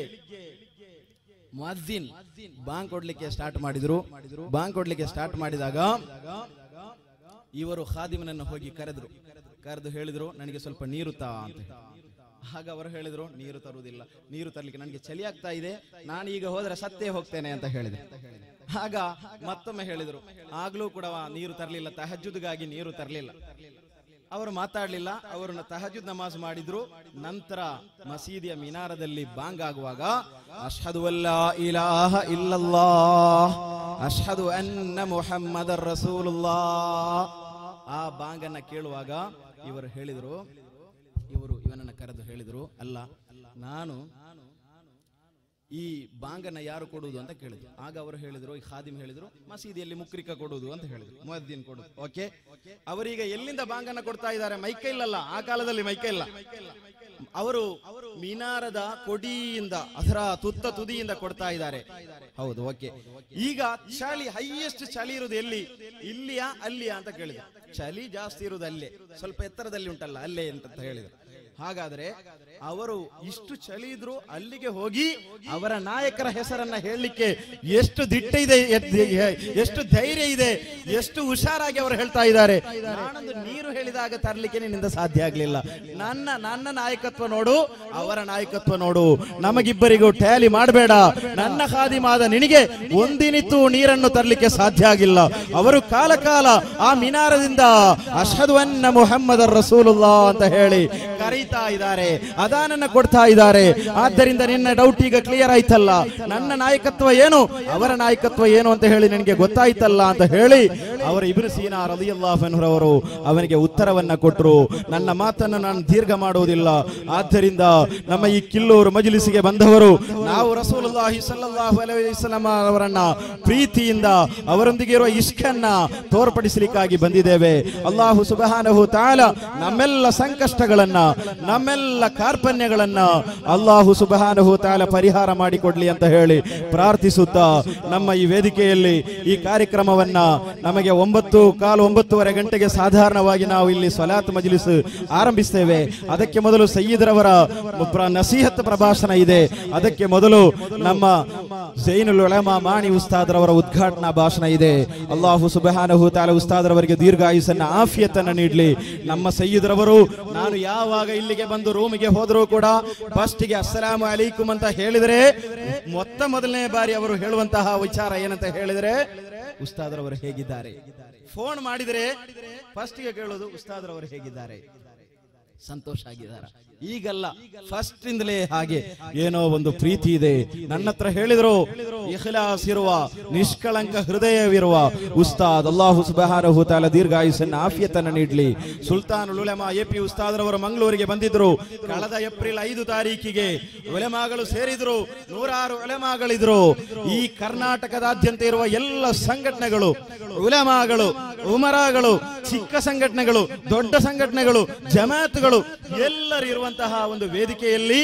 A: ಮುಅಜ್ಜಿನ್ ಬಾಂಗ್ ಕೊಡ್ಲಿಕ್ಕೆ ಸ್ಟಾರ್ಟ್ ಮಾಡಿದ್ರು ಬಾಂಗ್ ಕೊಡ್ಲಿಕ್ಕೆ ಸ್ಟಾರ್ಟ್ ಮಾಡಿದಾಗ ಇವರು ಖಾದಿಮನನ್ನು ಹೋಗಿ ಕರೆದ್ರು ಕರೆದು ಹೇಳಿದ್ರು ನನಗೆ ಸ್ವಲ್ಪ ನೀರು ತಾ ಅಂತ ಹೇಳಿ. ಆಗ ಅವರು ಹೇಳಿದ್ರು ನೀರು ತರುವುದಿಲ್ಲ ನೀರು ತರಲಿಕ್ಕೆ ನನಗೆ ಚಳಿ ಆಗ್ತಾ ಇದೆ ನಾನು ಈಗ ಹೋದ್ರೆ ಸತ್ತೇ ಹೋಗ್ತೇನೆ ಅಂತ ಹೇಳಿದೆ ಆಗ ಮತ್ತೊಮ್ಮೆ ಹೇಳಿದ್ರು ಆಗ್ಲೂ ಕೂಡ ಅವ ನೀರು ತರಲಿಲ್ಲ ತಹಜ್ಜುದ್ಗಾಗಿ ನೀರು ತರಲಿಲ್ಲ ಅವರು ಮಾತಾಡ್ಲಿಲ್ಲ ಅವರನ್ನ ತಹಜುದ್ ನಮಾಜ್ ಮಾಡಿದ್ರು ನಂತರ ಮಸೀದಿಯ ಮಿನಾರದಲ್ಲಿ ಬಾಂಗ್ ಆಗುವಾಗ ಅಷ್ಹದು ಅಲ್ಲಾ ಇಲಾಹ ಇಲ್ಲಲ್ಲಾ ಅಷ್ಹದು ಅನ್ನ ಮುಹಮ್ಮದರ್ ರಸೂಲುಲ್ಲಾ ಆ ಬಾಂಗನ್ನ ಕೇಳುವಾಗ ಇವರು ಹೇಳಿದರು ಇವರು ಇವನನ್ನ ಕರೆದು ಹೇಳಿದರು ಅಲ್ಲ ನಾನು ಈ ಬಾಂಗನ್ನ ಯಾರು ಕೊಡುವುದು ಅಂತ ಕೇಳಿದ್ರು ಆಗ ಅವರು ಹೇಳಿದ್ರು ಈ ಖಾದಿಮ್ ಹೇಳಿದ್ರು ಮಸೀದಿಯಲ್ಲಿ ಮುಕ್ರಿಕ ಕೊಡುವುದು ಅಂತ ಹೇಳಿದ್ರು ಮುಯದ್ದೀನ್ ಕೊಡುದು ಓಕೆ ಅವರೀಗ ಎಲ್ಲಿಂದ ಬಾಂಗನ್ನ ಕೊಡ್ತಾ ಇದ್ದಾರೆ ಮೈಕ ಇಲ್ಲಲ್ಲ ಆ ಕಾಲದಲ್ಲಿ ಮೈಕ ಇಲ್ಲ ಅವರು ಮಿನಾರದ ಕೊಡಿಯಿಂದ ಅದರ ತುತ್ತ ತುದಿಯಿಂದ ಕೊಡ್ತಾ ಇದ್ದಾರೆ ಹೌದು ಓಕೆ ಈಗ ಚಳಿ ಹೈಯೆಸ್ಟ್ ಚಳಿ ಇರುವುದು ಎಲ್ಲಿ ಇಲ್ಲಿಯಾ ಅಲ್ಲಿಯಾ ಅಂತ ಕೇಳಿದ್ರು ಚಳಿ ಜಾಸ್ತಿ ಇರುವುದು ಅಲ್ಲೇ ಸ್ವಲ್ಪ ಎತ್ತರದಲ್ಲಿ ಉಂಟಲ್ಲ ಅಲ್ಲೇ ಅಂತ ಹೇಳಿದ್ರು ಹಾಗಾದ್ರೆ ಅವರು ಇಷ್ಟು ಚಳಿ ಇದ್ರು ಅಲ್ಲಿಗೆ ಹೋಗಿ ಅವರ ನಾಯಕರ ಹೆಸರನ್ನ ಹೇಳಲಿಕ್ಕೆ ಎಷ್ಟು ದಿಟ್ಟ ಇದೆ ಎ- ಎಷ್ಟು ಧೈರ್ಯ ಇದೆ ಎಷ್ಟು ಹುಷಾರಾಗಿ ಅವರು ಹೇಳ್ತಾ ಇದ್ದಾರೆ ನಾನೊಂದು ನೀರು ಹೇಳಿದಾಗ ತರಲಿಕ್ಕೆ ನಿನ್ನಿಂದ ಸಾಧ್ಯ ಆಗ್ಲಿಲ್ಲ ನನ್ನ ನನ್ನ ನಾಯಕತ್ವ ನೋಡು ಅವರ ನಾಯಕತ್ವ ನೋಡು ನಮಗಿಬ್ಬರಿಗೂ ಟ್ಯಾಲಿ ಮಾಡಬೇಡ ನನ್ನ ಖಾದಿಮಾದ ನಿನಗೆ ಒಂದಿನಿತ್ತು ನೀರನ್ನು ತರಲಿಕ್ಕೆ ಸಾಧ್ಯ ಆಗಿಲ್ಲ ಅವರು ಕಾಲ ಕಾಲ ಆ ಮಿನಾರದಿಂದ ಅಷದು ಅನ್ನ ಮುಹಮ್ಮದ್ ರಸೂಲುಲ್ಲಾ ಅಂತ ಹೇಳಿ ಕರೀತಾ ಇದ್ದಾರೆ ಅದಾನನ್ನ ಕೊಡ್ತಾ ಇದ್ದಾರೆ ಆದ್ದರಿಂದ ನಿನ್ನ ಡೌಟ್ ಈಗ ಕ್ಲಿಯರ್ ಆಯ್ತಲ್ಲ ನನ್ನ ನಾಯಕತ್ವ ಏನು ಅವರ ನಾಯಕತ್ವ ಏನು ಅಂತ ಹೇಳಿ ನಿನಗೆ ಗೊತ್ತಾಯ್ತಲ್ಲ ಅಂತ ಹೇಳಿ ಅವರ ಇಬ್ರು ಸೀನಾ ರಲಿಯಲ್ಲಾಹರು ಅವನಿಗೆ ಉತ್ತರವನ್ನ ಕೊಟ್ಟರು ನನ್ನ ಮಾತನ್ನು ನಾನು ದೀರ್ಘ ಮಾಡುವುದಿಲ್ಲ ಆದ್ದರಿಂದ ನಮ್ಮ ಈ ಕಿಲ್ಲೂರು ಮಜಲಿಸಿಗೆ ಬಂದವರು ನಾವು ರಸೂಲುಲ್ಲಾಹಿ ಸಲ್ಲಲ್ಲಾಹು ಅಲೈಹಿ ವಸಲ್ಲಮ ಅವರನ್ನ ಪ್ರೀತಿಯಿಂದ ಅವರೊಂದಿಗೆ ಇರುವ ಇಷ್ಕನ್ನ ತೋರ್ಪಡಿಸಲಿಕ್ಕಾಗಿ ಬಂದಿದ್ದೇವೆ ಅಲ್ಲಾಹು ಸುಬಹಾನಹು ತಾಲ ನಮ್ಮೆಲ್ಲ ಸಂಕಷ್ಟಗಳನ್ನ ನಮ್ಮೆಲ್ಲ ಕಾರ್ಪಣ್ಯಗಳನ್ನ ಅಲ್ಲಾಹು ಸುಬಹಾನಹು ತಾಲ ಪರಿಹಾರ ಮಾಡಿಕೊಡ್ಲಿ ಅಂತ ಹೇಳಿ ಪ್ರಾರ್ಥಿಸುತ್ತಾ ನಮ್ಮ ಈ ವೇದಿಕೆಯಲ್ಲಿ ಈ ಕಾರ್ಯಕ್ರಮವನ್ನ ನಮಗೆ ಒಂಬತ್ತು ಕಾಲು ಒಂಬತ್ತುವರೆ ಗಂಟೆಗೆ ಸಾಧಾರಣವಾಗಿ ನಾವು ಇಲ್ಲಿ ಸ್ವಲಾತ್ ಮಜ್ಲಿಸ್ ಆರಂಭಿಸ್ತೇವೆ ಅದಕ್ಕೆ ಮೊದಲು ಸಯ್ಯದ್ರವರ ಪ್ರ- ನಸೀಹತ್ ಪ್ರಭಾಷಣ ಇದೆ ಅದಕ್ಕೆ ಮೊದಲು ನಮ್ಮ ಜೈನುಲ್ ಉಲಮಾ ಮಾಣಿ ಉಸ್ತಾದ್ರವರ ಉದ್ಘಾಟನಾ ಭಾಷಣ ಇದೆ ಅಲ್ಲಾಹು ಸುಬಹಾನಹು ತಾಲ ಉಸ್ತಾದ್ರವರಿಗೆ ದೀರ್ಘಾಯುಸನ್ನ ಆಫಿಯತನ್ನ ನೀಡಲಿ ನಮ್ಮ ಸಯ್ಯದ್ರವರು ನಾನು ಯಾವಾಗ ಇಲ್ಲಿಗೆ ಬಂದು ರೂಮಿಗೆ ಹೋದರೂ ಕೂಡ ಫಸ್ಟಿಗೆ ಅಸ್ಸಲಾಮು ಅಲೈಕುಂ ಅಂತ ಹೇಳಿದರೆ ಮೊತ್ತ ಮೊದಲನೇ ಬಾರಿ ಅವರು ಹೇಳುವಂತಹ ವಿಚಾರ ಏನಂತ ಹೇಳಿದರೆ ಉಸ್ತಾದ್ರವರು ಹೇಗಿದ್ದಾರೆ ಫೋನ್ ಮಾಡಿದರೆ ಫಸ್ಟಿಗೆ ಕೇಳೋದು ಉಸ್ತಾದ್ರವರು ಹೇಗಿದ್ದಾರೆ ಸಂತೋಷ ಆಗಿದ್ದಾರೆ ಈಗಲ್ಲ ಫಸ್ಟ್ ಇಂದಲೇ ಹಾಗೆ ಏನೋ ಒಂದು ಪ್ರೀತಿ ಇದೆ ನನ್ನ ಹತ್ರ ಹೇಳಿದ್ರು ಇಖ್ಲಾಸ್ ಇರುವ ನಿಷ್ಕಳಂಕ ಹೃದಯವಿರುವ ಉಸ್ತಾದ್ ಅಲ್ಲಾಹು ಸುಬಹಾನಹು ತಾಲ ದೀರ್ಘಾಯುಸನ್ನ ಆಫಿಯತನ್ನ ನೀಡಲಿ ಸುಲ್ತಾನ್ ಉಲಮಾ ಎ ಪಿ ಉಸ್ತಾದ್ರವರು ಮಂಗಳೂರಿಗೆ ಬಂದಿದ್ರು ಕಳೆದ ಏಪ್ರಿಲ್ ಐದು ತಾರೀಕಿಗೆ ಉಲೆಮಾಗಳು ಸೇರಿದ್ರು ನೂರಾರು ಉಲೆಮಾಗಳಿದ್ರು ಈ ಕರ್ನಾಟಕದಾದ್ಯಂತ ಇರುವ ಎಲ್ಲ ಸಂಘಟನೆಗಳು ಉಲೆಮಾಗಳು ಉಮರಾಗಳು ಚಿಕ್ಕ ಸಂಘಟನೆಗಳು ದೊಡ್ಡ ಸಂಘಟನೆಗಳು ಜಮಾತ್ಗಳು ಎಲ್ಲರೂ ಇರುವಂತಹ ಒಂದು ವೇದಿಕೆಯಲ್ಲಿ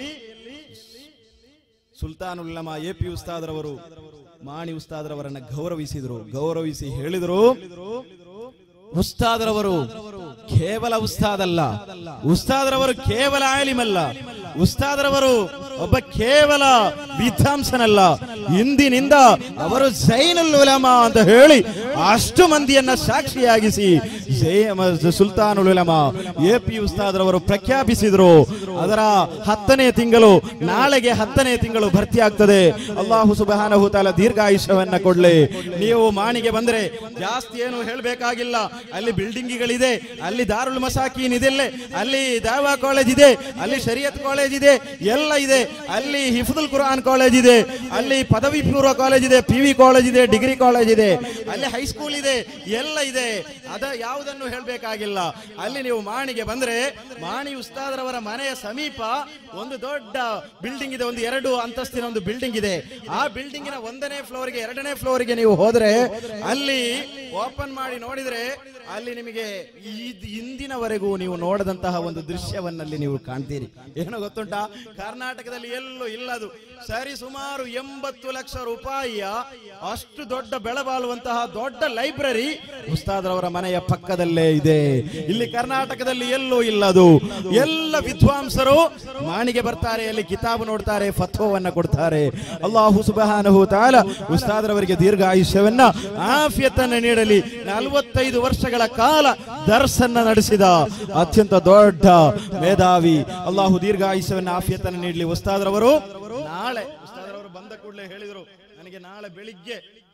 A: ಸುಲ್ತಾನ್ ಉಲ್ಲಮ ಎ ಪಿ ಉಸ್ತಾದ್ರವರು ಮಾಣಿ ಉಸ್ತಾದ್ರವರನ್ನ ಗೌರವಿಸಿದ್ರು ಗೌರವಿಸಿ ಹೇಳಿದ್ರು ಉಸ್ತಾದ್ರವರು ಕೇವಲ ಉಸ್ತಾದಲ್ಲ ಉಸ್ತಾದ್ರವರು ಕೇವಲ ಆಲಿಮಲ್ಲ ಉಸ್ತಾದ್ರವರು ಒಬ್ಬ ಕೇವಲ ವಿದ್ವಾಂಸನಲ್ಲ ಇಂದಿನಿಂದ ಅವರು ಜೈನುಲ್ ಉಲಮಾ ಅಂತ ಹೇಳಿ ಅಷ್ಟು ಮಂದಿಯನ್ನ ಸಾಕ್ಷಿಯಾಗಿಸಿ ಜೈ- ಮ- ಸುಲ್ತಾನುಲ್ ಉಲಮಾ ಎ ಪಿ ಉಸ್ತಾದ್ರವರು ಪ್ರಖ್ಯಾಪಿಸಿದ್ರು ಅದರ ಹತ್ತನೇ ತಿಂಗಳು ನಾಳೆಗೆ ಹತ್ತನೇ ತಿಂಗಳು ಭರ್ತಿ ಆಗ್ತದೆ ಅಲ್ಲಾಹು ಸುಬಹಾನಹು ತಾಲ ದೀರ್ಘಾಯುಷ್ಯವನ್ನ ಕೊಡ್ಲಿ ನೀವು ಮಾಣಿಗೆ ಬಂದ್ರೆ ಜಾಸ್ತಿ ಏನು ಹೇಳಬೇಕಾಗಿಲ್ಲ ಅಲ್ಲಿ ಬಿಲ್ಡಿಂಗ್ಗಳಿದೆ ಅಲ್ಲಿ ದಾರುಲ್ ಮಸಾಕೀನ್ ಇದೆಲ್ಲೇ ಅಲ್ಲಿ ದಾವಾ ಕಾಲೇಜ್ ಇದೆ ಅಲ್ಲಿ ಶರಿಯತ್ ಕಾಲೇಜ್ ಇದೆ ಎಲ್ಲ ಇದೆ ಅಲ್ಲಿ ಹಿಫ್ದುಲ್ ಕುರಾನ್ ಕಾಲೇಜ್ ಇದೆ ಅಲ್ಲಿ ಪದವಿ ಪೂರ್ವ ಕಾಲೇಜ್ ಇದೆ ಪಿ ವಿ ಕಾಲೇಜ್ ಇದೆ ಡಿಗ್ರಿ ಕಾಲೇಜ್ ಇದೆ ಅಲ್ಲಿ ಹೈಸ್ಕೂಲ್ ಇದೆ ಎಲ್ಲ ಇದೆ ಅದ ಯಾವುದನ್ನು ಹೇಳಬೇಕಾಗಿಲ್ಲ ಅಲ್ಲಿ ನೀವು ಮಾಣಿಗೆ ಬಂದ್ರೆ ಮಾಣಿ ಉಸ್ತಾದ್ರವರ ಮನೆಯ ಸಮೀಪ ಒಂದು ದೊಡ್ಡ ಬಿಲ್ಡಿಂಗ್ ಇದೆ ಒಂದು ಎರಡು ಅಂತಸ್ತಿನ ಒಂದು ಬಿಲ್ಡಿಂಗ್ ಇದೆ ಆ ಬಿಲ್ಡಿಂಗಿನ ಒಂದನೇ ಫ್ಲೋರ್ಗೆ ಎರಡನೇ ಫ್ಲೋರ್ಗೆ ನೀವು ಹೋದ್ರೆ ಅಲ್ಲಿ ಓಪನ್ ಮಾಡಿ ನೋಡಿದ್ರೆ ಅಲ್ಲಿ ನಿಮಗೆ ಈ- ಇಂದಿನವರೆಗೂ ನೀವು ನೋಡದಂತಹ ಒಂದು ದೃಶ್ಯವನ್ನಲ್ಲಿ ನೀವು ಕಾಣ್ತೀರಿ ಏನೋ ಗೊತ್ತುಂಟಾ ಕರ್ನಾಟಕದಲ್ಲಿ ಎಲ್ಲೂ ಇಲ್ಲದು ಸರಿ ಸುಮಾರು ಎಂಬತ್ತು ಲಕ್ಷ ರೂಪಾಯಿಯ ಅಷ್ಟು ದೊಡ್ಡ ಬೆಳಬಾಳುವಂತಹ ದೊಡ್ಡ ಲೈಬ್ರರಿ ಉಸ್ತಾದ್ರವರ ಮನೆಯ ಪಕ್ಕದಲ್ಲೇ ಇದೆ ಇಲ್ಲಿ ಕರ್ನಾಟಕದಲ್ಲಿ ಎಲ್ಲೂ ಇಲ್ಲದು ಎಲ್ಲ ವಿದ್ವಾಂಸರು ಮಾಣಿಗೆ ಬರ್ತಾರೆ ಅಲ್ಲಿ ಕಿತಾಬು ನೋಡ್ತಾರೆ ಫತ್ವವನ್ನ ಕೊಡ್ತಾರೆ ಅಲ್ಲಾಹು ಸುಬಹಾನಹು ತಾಲ ಉಸ್ತಾದ್ರವರಿಗೆ ದೀರ್ಘಾಯುಷ್ಯವನ್ನ ಆಫಿಯತನ್ನ ನೀಡಲಿ ನಲವತ್ತೈದು ವರ್ಷಗಳ ಕಾಲ ದರ್ಸನ್ನ ನಡೆಸಿದ ಅತ್ಯಂತ ದೊಡ್ಡ ಮೇಧಾವಿ ಅಲ್ಲಾಹು ದೀರ್ಘಾಯುಷ್ಯವನ್ನ ಆಫಿಯತನ್ನ ನೀಡಲಿ ಉಸ್ತಾದ್ರವರು ನಾಳೆ ಉಸ್ತಾದ್ರವರು ಬಂದ ಕೂಡಲೇ ಹೇಳಿದರು ನನಗೆ ನಾಳೆ ಬೆಳಿಗ್ಗೆ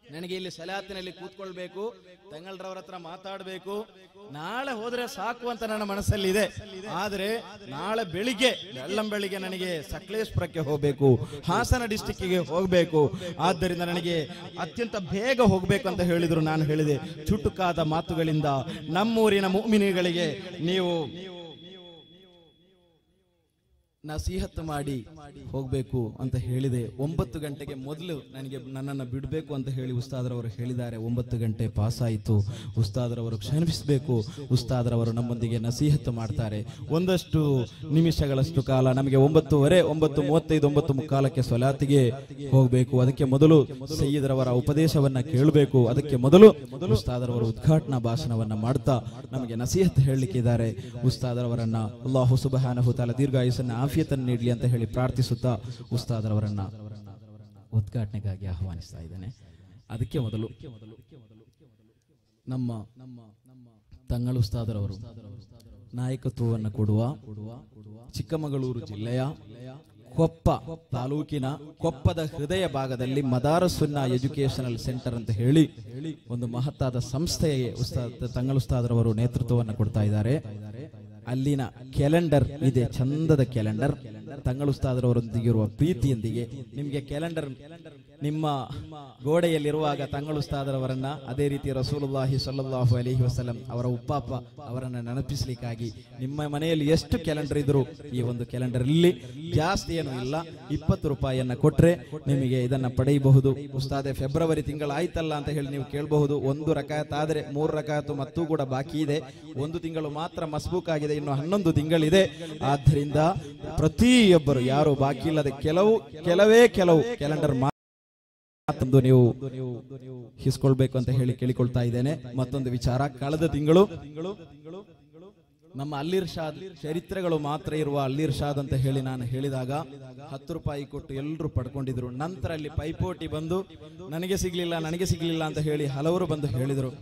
A: ನನಗೆ ಇಲ್ಲಿ ಸಲಾತಿನಲ್ಲಿ ಕೂತ್ಕೊಳ್ಬೇಕು ತಂಗಳರವರ ಹತ್ರ ಮಾತಾಡಬೇಕು ನಾಳೆ ಹೋದ್ರೆ ಸಾಕು ಅಂತ ನನ್ನ ಮನಸ್ಸಲ್ಲಿ ಇದೆ ಆದ್ರೆ ನಾಳೆ ಬೆಳಿಗ್ಗೆ ಬೆಳ್ಳಂ ಬೆಳಿಗ್ಗೆ ನನಗೆ ಸಕಲೇಶ್ಪುರಕ್ಕೆ ಹೋಗಬೇಕು ಹಾಸನ ಡಿಸ್ಟಿಕ್ಕಿಗೆ ಹೋಗಬೇಕು ಆದ್ದರಿಂದ ನನಗೆ ಅತ್ಯಂತ ಬೇಗ ಹೋಗಬೇಕು ಅಂತ ಹೇಳಿದ್ರು ನಾನು ಹೇಳಿದೆ ಚುಟುಕಾದ ಮಾತುಗಳಿಂದ ನಮ್ಮೂರಿನ ಮುಮಿನಿಗಳಿಗೆ ನೀವು ನಸೀಹತ್ತು ಮಾಡಿ ಹೋಗ್ಬೇಕು ಅಂತ ಹೇಳಿದೆ ಒಂಬತ್ತು ಗಂಟೆಗೆ ಮೊದಲು ನನಗೆ ನನ್ನನ್ನು ಬಿಡಬೇಕು ಅಂತ ಹೇಳಿ ಉಸ್ತಾದ್ರವರು ಹೇಳಿದ್ದಾರೆ ಒಂಬತ್ತು ಗಂಟೆ ಪಾಸ್ ಆಯಿತು ಉಸ್ತಾದ್ರವರು ಕ್ಷಮಿಸಬೇಕು ಉಸ್ತಾದ್ರವರು ನಮ್ಮೊಂದಿಗೆ ನಸೀಹತ್ತು ಮಾಡ್ತಾರೆ ಒಂದಷ್ಟು ನಿಮಿಷಗಳಷ್ಟು ಕಾಲ ನಮಗೆ ಒಂಬತ್ತುವರೆ ಒಂಬತ್ತು ಮೂವತ್ತೈದು ಒಂಬತ್ತು ಮುಕ್ಕಾಲಕ್ಕೆ ಸ್ವಲಾತಿಗೆ ಹೋಗಬೇಕು ಅದಕ್ಕೆ ಮೊದಲು ಸಯ್ಯದ್ರವರ ಉಪದೇಶವನ್ನ ಕೇಳಬೇಕು ಅದಕ್ಕೆ ಮೊದಲು ಉಸ್ತಾದರವರು ಉದ್ಘಾಟನಾ ಭಾಷಣವನ್ನ ಮಾಡ್ತಾ ನಮಗೆ ನಸೀಹತ್ ಹೇಳಲಿಕ್ಕಿದ್ದಾರೆ ಉಸ್ತಾದರವರನ್ನ ಅಲ್ಲಾಹು ಸುಬಹಾನಹು ತಾಲ ದೀರ್ಘಾಯುಸನ್ನ ಆಫಿಯತನ್ನು ನೀಡಲಿ ಅಂತ ಹೇಳಿ ಪ್ರಾರ್ಥಿಸುತ್ತಾ ಉಸ್ತಾದರವರನ್ನ ಉದ್ಘಾಟನೆಗಾಗಿ ಆಹ್ವಾನಿಸ್ತಾ ಇದ್ದೇನೆ ಅದಕ್ಕೆ ಮೊದಲು ನಮ್ಮ ತಂಗಳು ಉಸ್ತಾದರವರು ನಾಯಕತ್ವವನ್ನು ಕೊಡುವ ಚಿಕ್ಕಮಗಳೂರು ಜಿಲ್ಲೆಯ ಕೊಪ್ಪ ತಾಲೂಕಿನ ಕೊಪ್ಪದ ಹೃದಯ ಭಾಗದಲ್ಲಿ ಮದಾರಸುನ್ನ ಎಜುಕೇಶನಲ್ ಸೆಂಟರ್ ಅಂತ ಹೇಳಿ ಒಂದು ಮಹತ್ತಾದ ಸಂಸ್ಥೆಗೆ ಉಸ್ತಾದ್ ತಂಗಳುಸ್ತಾದರವರು ನೇತೃತ್ವವನ್ನು ಕೊಡ್ತಾ ಇದ್ದಾರೆ ಅಲ್ಲಿನ ಕ್ಯಾಲೆಂಡರ್ ಇದೆ ಚಂದದ ಕ್ಯಾಲೆಂಡರ್ ತಂಗಳುಸ್ತಾದರವರೊಂದಿಗಿರುವ ಪ್ರೀತಿಯೊಂದಿಗೆ ನಿಮಗೆ ಕ್ಯಾಲೆಂಡರ್ ನಿಮ್ಮ ಗೋಡೆಯಲ್ಲಿರುವಾಗ ತಂಗಳುಸ್ತಾದರವರನ್ನ ಅದೇ ರೀತಿ ರಸೂಲುಲ್ಲಾಹಿ ಸಲ್ಲಲ್ಲಾಹು ಅಲೈಹಿ ವಸಲ್ಲಂ ಅವರ ಉಪ್ಪಾಪ ಅವರನ್ನ ನೆನಪಿಸ್ಲಿಕ್ಕಾಗಿ ನಿಮ್ಮ ಮನೆಯಲ್ಲಿ ಎಷ್ಟು ಕ್ಯಾಲೆಂಡರ್ ಇದ್ರು ಈ ಒಂದು ಕ್ಯಾಲೆಂಡರ್ ಇಲ್ಲಿ ಜಾಸ್ತಿ ಏನು ಇಲ್ಲ ಇಪ್ಪತ್ತು ರೂಪಾಯಿಯನ್ನ ಕೊಟ್ರೆ ನಿಮಗೆ ಇದನ್ನ ಪಡೆಯಬಹುದು ಉಸ್ತಾದೆ ಫೆಬ್ರವರಿ ತಿಂಗಳು ಆಯ್ತಲ್ಲ ಅಂತ ಹೇಳಿ ನೀವು ಕೇಳಬಹುದು ಒಂದು ರಕಾಯತ್ ಆದ್ರೆ ಮೂರು ರಕಾಯತು ಮತ್ತೂ ಕೂಡ ಬಾಕಿ ಇದೆ ಒಂದು ತಿಂಗಳು ಮಾತ್ರ ಮಸ್ಬೂಕ್ ಆಗಿದೆ ಇನ್ನು ಹನ್ನೊಂದು ತಿಂಗಳಿದೆ ಆದ್ದರಿಂದ ಪ್ರತಿಯೊಬ್ಬರು ಯಾರು ಬಾಕಿ ಇಲ್ಲದೆ ಕೆಲವು ಕೆಲವೇ ಕೆಲವು ಕ್ಯಾಲೆಂಡರ್ ಮತ್ತೊಂದು ನೀವು ಹಿಸ್ಕೊಳ್ಬೇಕು ಅಂತ ಹೇಳಿ ಕೇಳಿಕೊಳ್ತಾ ಇದ್ದೇನೆ ಮತ್ತೊಂದು ವಿಚಾರ ಕಳೆದ ತಿಂಗಳು ನಮ್ಮ ಅಲ್ಲಿರ್ ಶಾದ್ ಚರಿತ್ರೆಗಳು ಮಾತ್ರ ಇರುವ ಅಲ್ಲಿರ್ ಶಾದ್ ಅಂತ ಹೇಳಿ ನಾನು ಹೇಳಿದಾಗ ಹತ್ತು ರೂಪಾಯಿ ಕೊಟ್ಟು ಎಲ್ಲರೂ ಪಡ್ಕೊಂಡಿದ್ರು ನಂತರ ಅಲ್ಲಿ ಪೈಪೋಟಿ ಬಂದು ನನಗೆ ಸಿಗ್ಲಿಲ್ಲ ನನಗೆ ಸಿಗ್ಲಿಲ್ಲ ಅಂತ ಹೇಳಿ ಹಲವರು ಬಂದು ಹೇಳಿದರು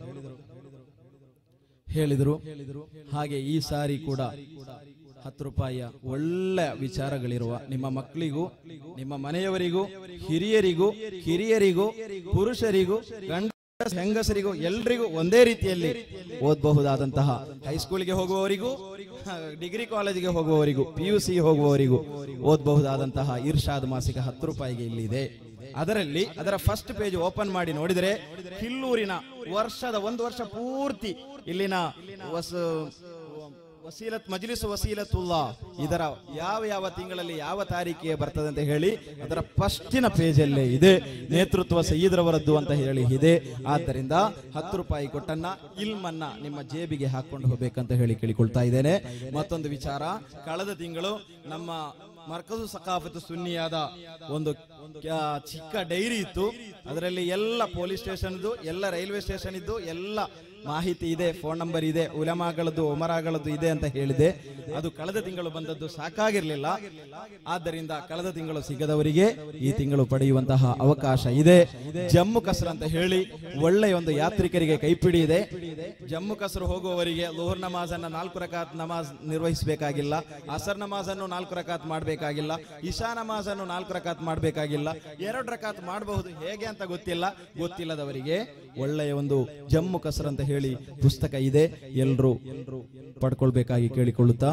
A: ಹೇಳಿದರು ಹಾಗೆ ಈ ಸಾರಿ ಕೂಡ ಹತ್ತು ರೂಪಾಯಿಯ ಒಳ್ಳೆ ವಿಚಾರಗಳಿರುವ ನಿಮ್ಮ ಮಕ್ಕಳಿಗೂ ನಿಮ್ಮ ಮನೆಯವರಿಗೂ ಹಿರಿಯರಿಗೂ ಕಿರಿಯರಿಗೂ ಪುರುಷರಿಗೂ ಗಂಡ ಹೆಂಗಸರಿಗೂ ಎಲ್ರಿಗೂ ಒಂದೇ ರೀತಿಯಲ್ಲಿ ಓದಬಹುದಾದಂತಹ ಹೈಸ್ಕೂಲ್ಗೆ ಹೋಗುವವರಿಗೂ ಡಿಗ್ರಿ ಕಾಲೇಜಿಗೆ ಹೋಗುವವರಿಗೂ ಪಿ ಯು ಸಿ ಹೋಗುವವರಿಗೂ ಓದಬಹುದಾದಂತಹ ಇರ್ಷಾದ್ ಮಾಸಿಕ ಹತ್ತು ರೂಪಾಯಿಗೆ ಇಲ್ಲಿ ಇದೆ ಅದರಲ್ಲಿ ಅದರ ಫಸ್ಟ್ ಪೇಜ್ ಓಪನ್ ಮಾಡಿ ನೋಡಿದರೆ ಕಿಲ್ಲೂರಿನ ವರ್ಷದ ಒಂದು ವರ್ಷ ಪೂರ್ತಿ ಇಲ್ಲಿನ ವಸ ವಸೀಲತ್ ಮಜ್ಲಿಸ್ ವಸೀಲತುಲ್ಲಾ ಇದರ ಯಾವ ಯಾವ ತಿಂಗಳಲ್ಲಿ ಯಾವ ತಾರೀಕಿಗೆ ಬರ್ತದೆ ಅಂತ ಹೇಳಿ ಅದರ ಫಸ್ಟಿನ ಪೇಜ್ ಅಲ್ಲೇ ಇದೆ ನೇತೃತ್ವ ಸಯ್ಯದ್ರವರದ್ದು ಅಂತ ಹೇಳಿ ಇದೆ ಆದ್ದರಿಂದ ಹತ್ತು ರೂಪಾಯಿ ಕೊಟ್ಟನ್ನ ಇಲ್ಮನ್ನ ನಿಮ್ಮ ಜೇಬಿಗೆ ಹಾಕೊಂಡು ಹೋಗ್ಬೇಕಂತ ಹೇಳಿ ಕೇಳಿಕೊಳ್ತಾ ಇದ್ದೇನೆ ಮತ್ತೊಂದು ವಿಚಾರ ಕಳೆದ ತಿಂಗಳು ನಮ್ಮ ಮರ್ಕಜು ಸಕಾಫತ್ ಸುನ್ನಿಯಾದ ಒಂದು ಕ್ಯಾ- ಚಿಕ್ಕ ಡೈರಿ ಇತ್ತು ಅದರಲ್ಲಿ ಎಲ್ಲ ಪೊಲೀಸ್ ಸ್ಟೇಷನ್ ಎಲ್ಲ ರೈಲ್ವೆ ಸ್ಟೇಷನ್ ಇದ್ದು ಎಲ್ಲ ಮಾಹಿತಿ ಇದೆ ಫೋನ್ ನಂಬರ್ ಇದೆ ಉಲಮಾಗಳದ್ದು ಒಮರಾಗಳದ್ದು ಇದೆ ಅಂತ ಹೇಳಿದೆ ಅದು ಕಳೆದ ತಿಂಗಳು ಬಂದದ್ದು ಸಾಕಾಗಿರ್ಲಿಲ್ಲ ಆದ್ದರಿಂದ ಕಳೆದ ತಿಂಗಳು ಸಿಗದವರಿಗೆ ಈ ತಿಂಗಳು ಪಡೆಯುವಂತಹ ಅವಕಾಶ ಇದೆ ಜಮ್ಮು ಕಸರ್ ಅಂತ ಹೇಳಿ ಒಳ್ಳೆಯ ಒಂದು ಯಾತ್ರಿಕರಿಗೆ ಕೈಪಿಡಿ ಇದೆ ಜಮ್ಮು ಕಸರು ಹೋಗುವವರಿಗೆ ಲೋಹರ್ ನಮಾಜ್ ಅನ್ನ ನಾಲ್ಕು ರಕಾತ್ ನಮಾಜ್ ನಿರ್ವಹಿಸಬೇಕಾಗಿಲ್ಲ ಅಸರ್ ನಮಾಜ್ ಅನ್ನು ನಾಲ್ಕು ರಕಾತ್ ಮಾಡಬೇಕಾಗಿಲ್ಲ ಇಶಾ ನಮಾಜ್ ಅನ್ನು ನಾಲ್ಕು ರಕಾತ್ ಮಾಡಬೇಕಾಗಿಲ್ಲ ಎರಡು ರಕಾತ್ ಮಾಡಬಹುದು ಹೇಗೆ ಅಂತ ಗೊತ್ತಿಲ್ಲ ಗೊತ್ತಿಲ್ಲದವರಿಗೆ ಒಳ್ಳೆಯ ಒಂದು ಜಮ್ಮು ಕಸರ್ ಅಂತ ಹೇಳಿ ಪುಸ್ತಕ ಇದೆ ಎಲ್ರು ಪಡ್ಕೊಳ್ಬೇಕಾಗಿ ಕೇಳಿಕೊಳ್ಳುತ್ತಾ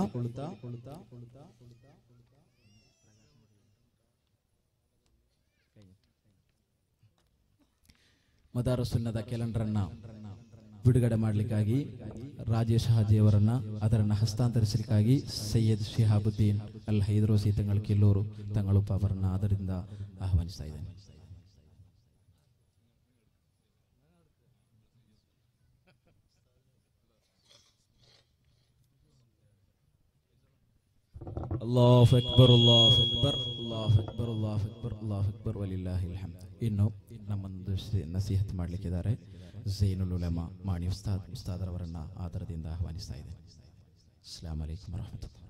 A: ಮದಾರಸುನ್ನದ ಕ್ಯಾಲೆಂಡರನ್ನ ಬಿಡುಗಡೆ ಮಾಡಲಿಕ್ಕಾಗಿ ರಾಜೇಶ್ ಹಾಜಿ ಅವರನ್ನ ಅದರನ್ನ ಹಸ್ತಾಂತರಿಸಲಿಕ್ಕಾಗಿ ಸೈಯದ್ ಶಿಹಾಬುದ್ದೀನ್ ಅಲ್ ಹೈದ್ರೋಸಿ ತಂಗಳ ಕಿಲ್ಲೂರು ತಂಗಳುಪ್ಪ ಅವರನ್ನ ಅದರಿಂದ ಆಹ್ವಾನಿಸ್ತಾ ಇದ್ದೇನೆ ಅಲ್ಲಾಹ್ ಅಕ್ಬರ್ ಅಲ್ಲಾಹ್ ಅಕ್ಬರ್ ಅಲ್ಲಾಹ್ ಅಕ್ಬರ್ ಅಲ್ಲಾಹ್ ಅಕ್ಬರ್ ಅಲ್ಲಾಹ್ ಅಕ್ಬರ್ ವಲಿಲ್ಲಾಹಿಲ್ ಹಮ್ದ್ ಇನ್ನು ನಮ್ಮೊಂದು ಸಿ- ನಸೀಹತ್ ಮಾಡಲಿಕ್ಕಿದ್ದಾರೆ ಝೈನುಲ್ ಉಲಮಾ ಮಾಣಿ ಉಸ್ತಾದ್ ಉಸ್ತಾದರವರನ್ನ ಆದರದಿಂದ ಆಹ್ವಾನಿಸ್ತಾ ಇದ್ದೇನೆ ಅಸ್ಲಾಂ ವಲೈಕುಮ್ ವರಹಮತುಲ್ಲಾಹ್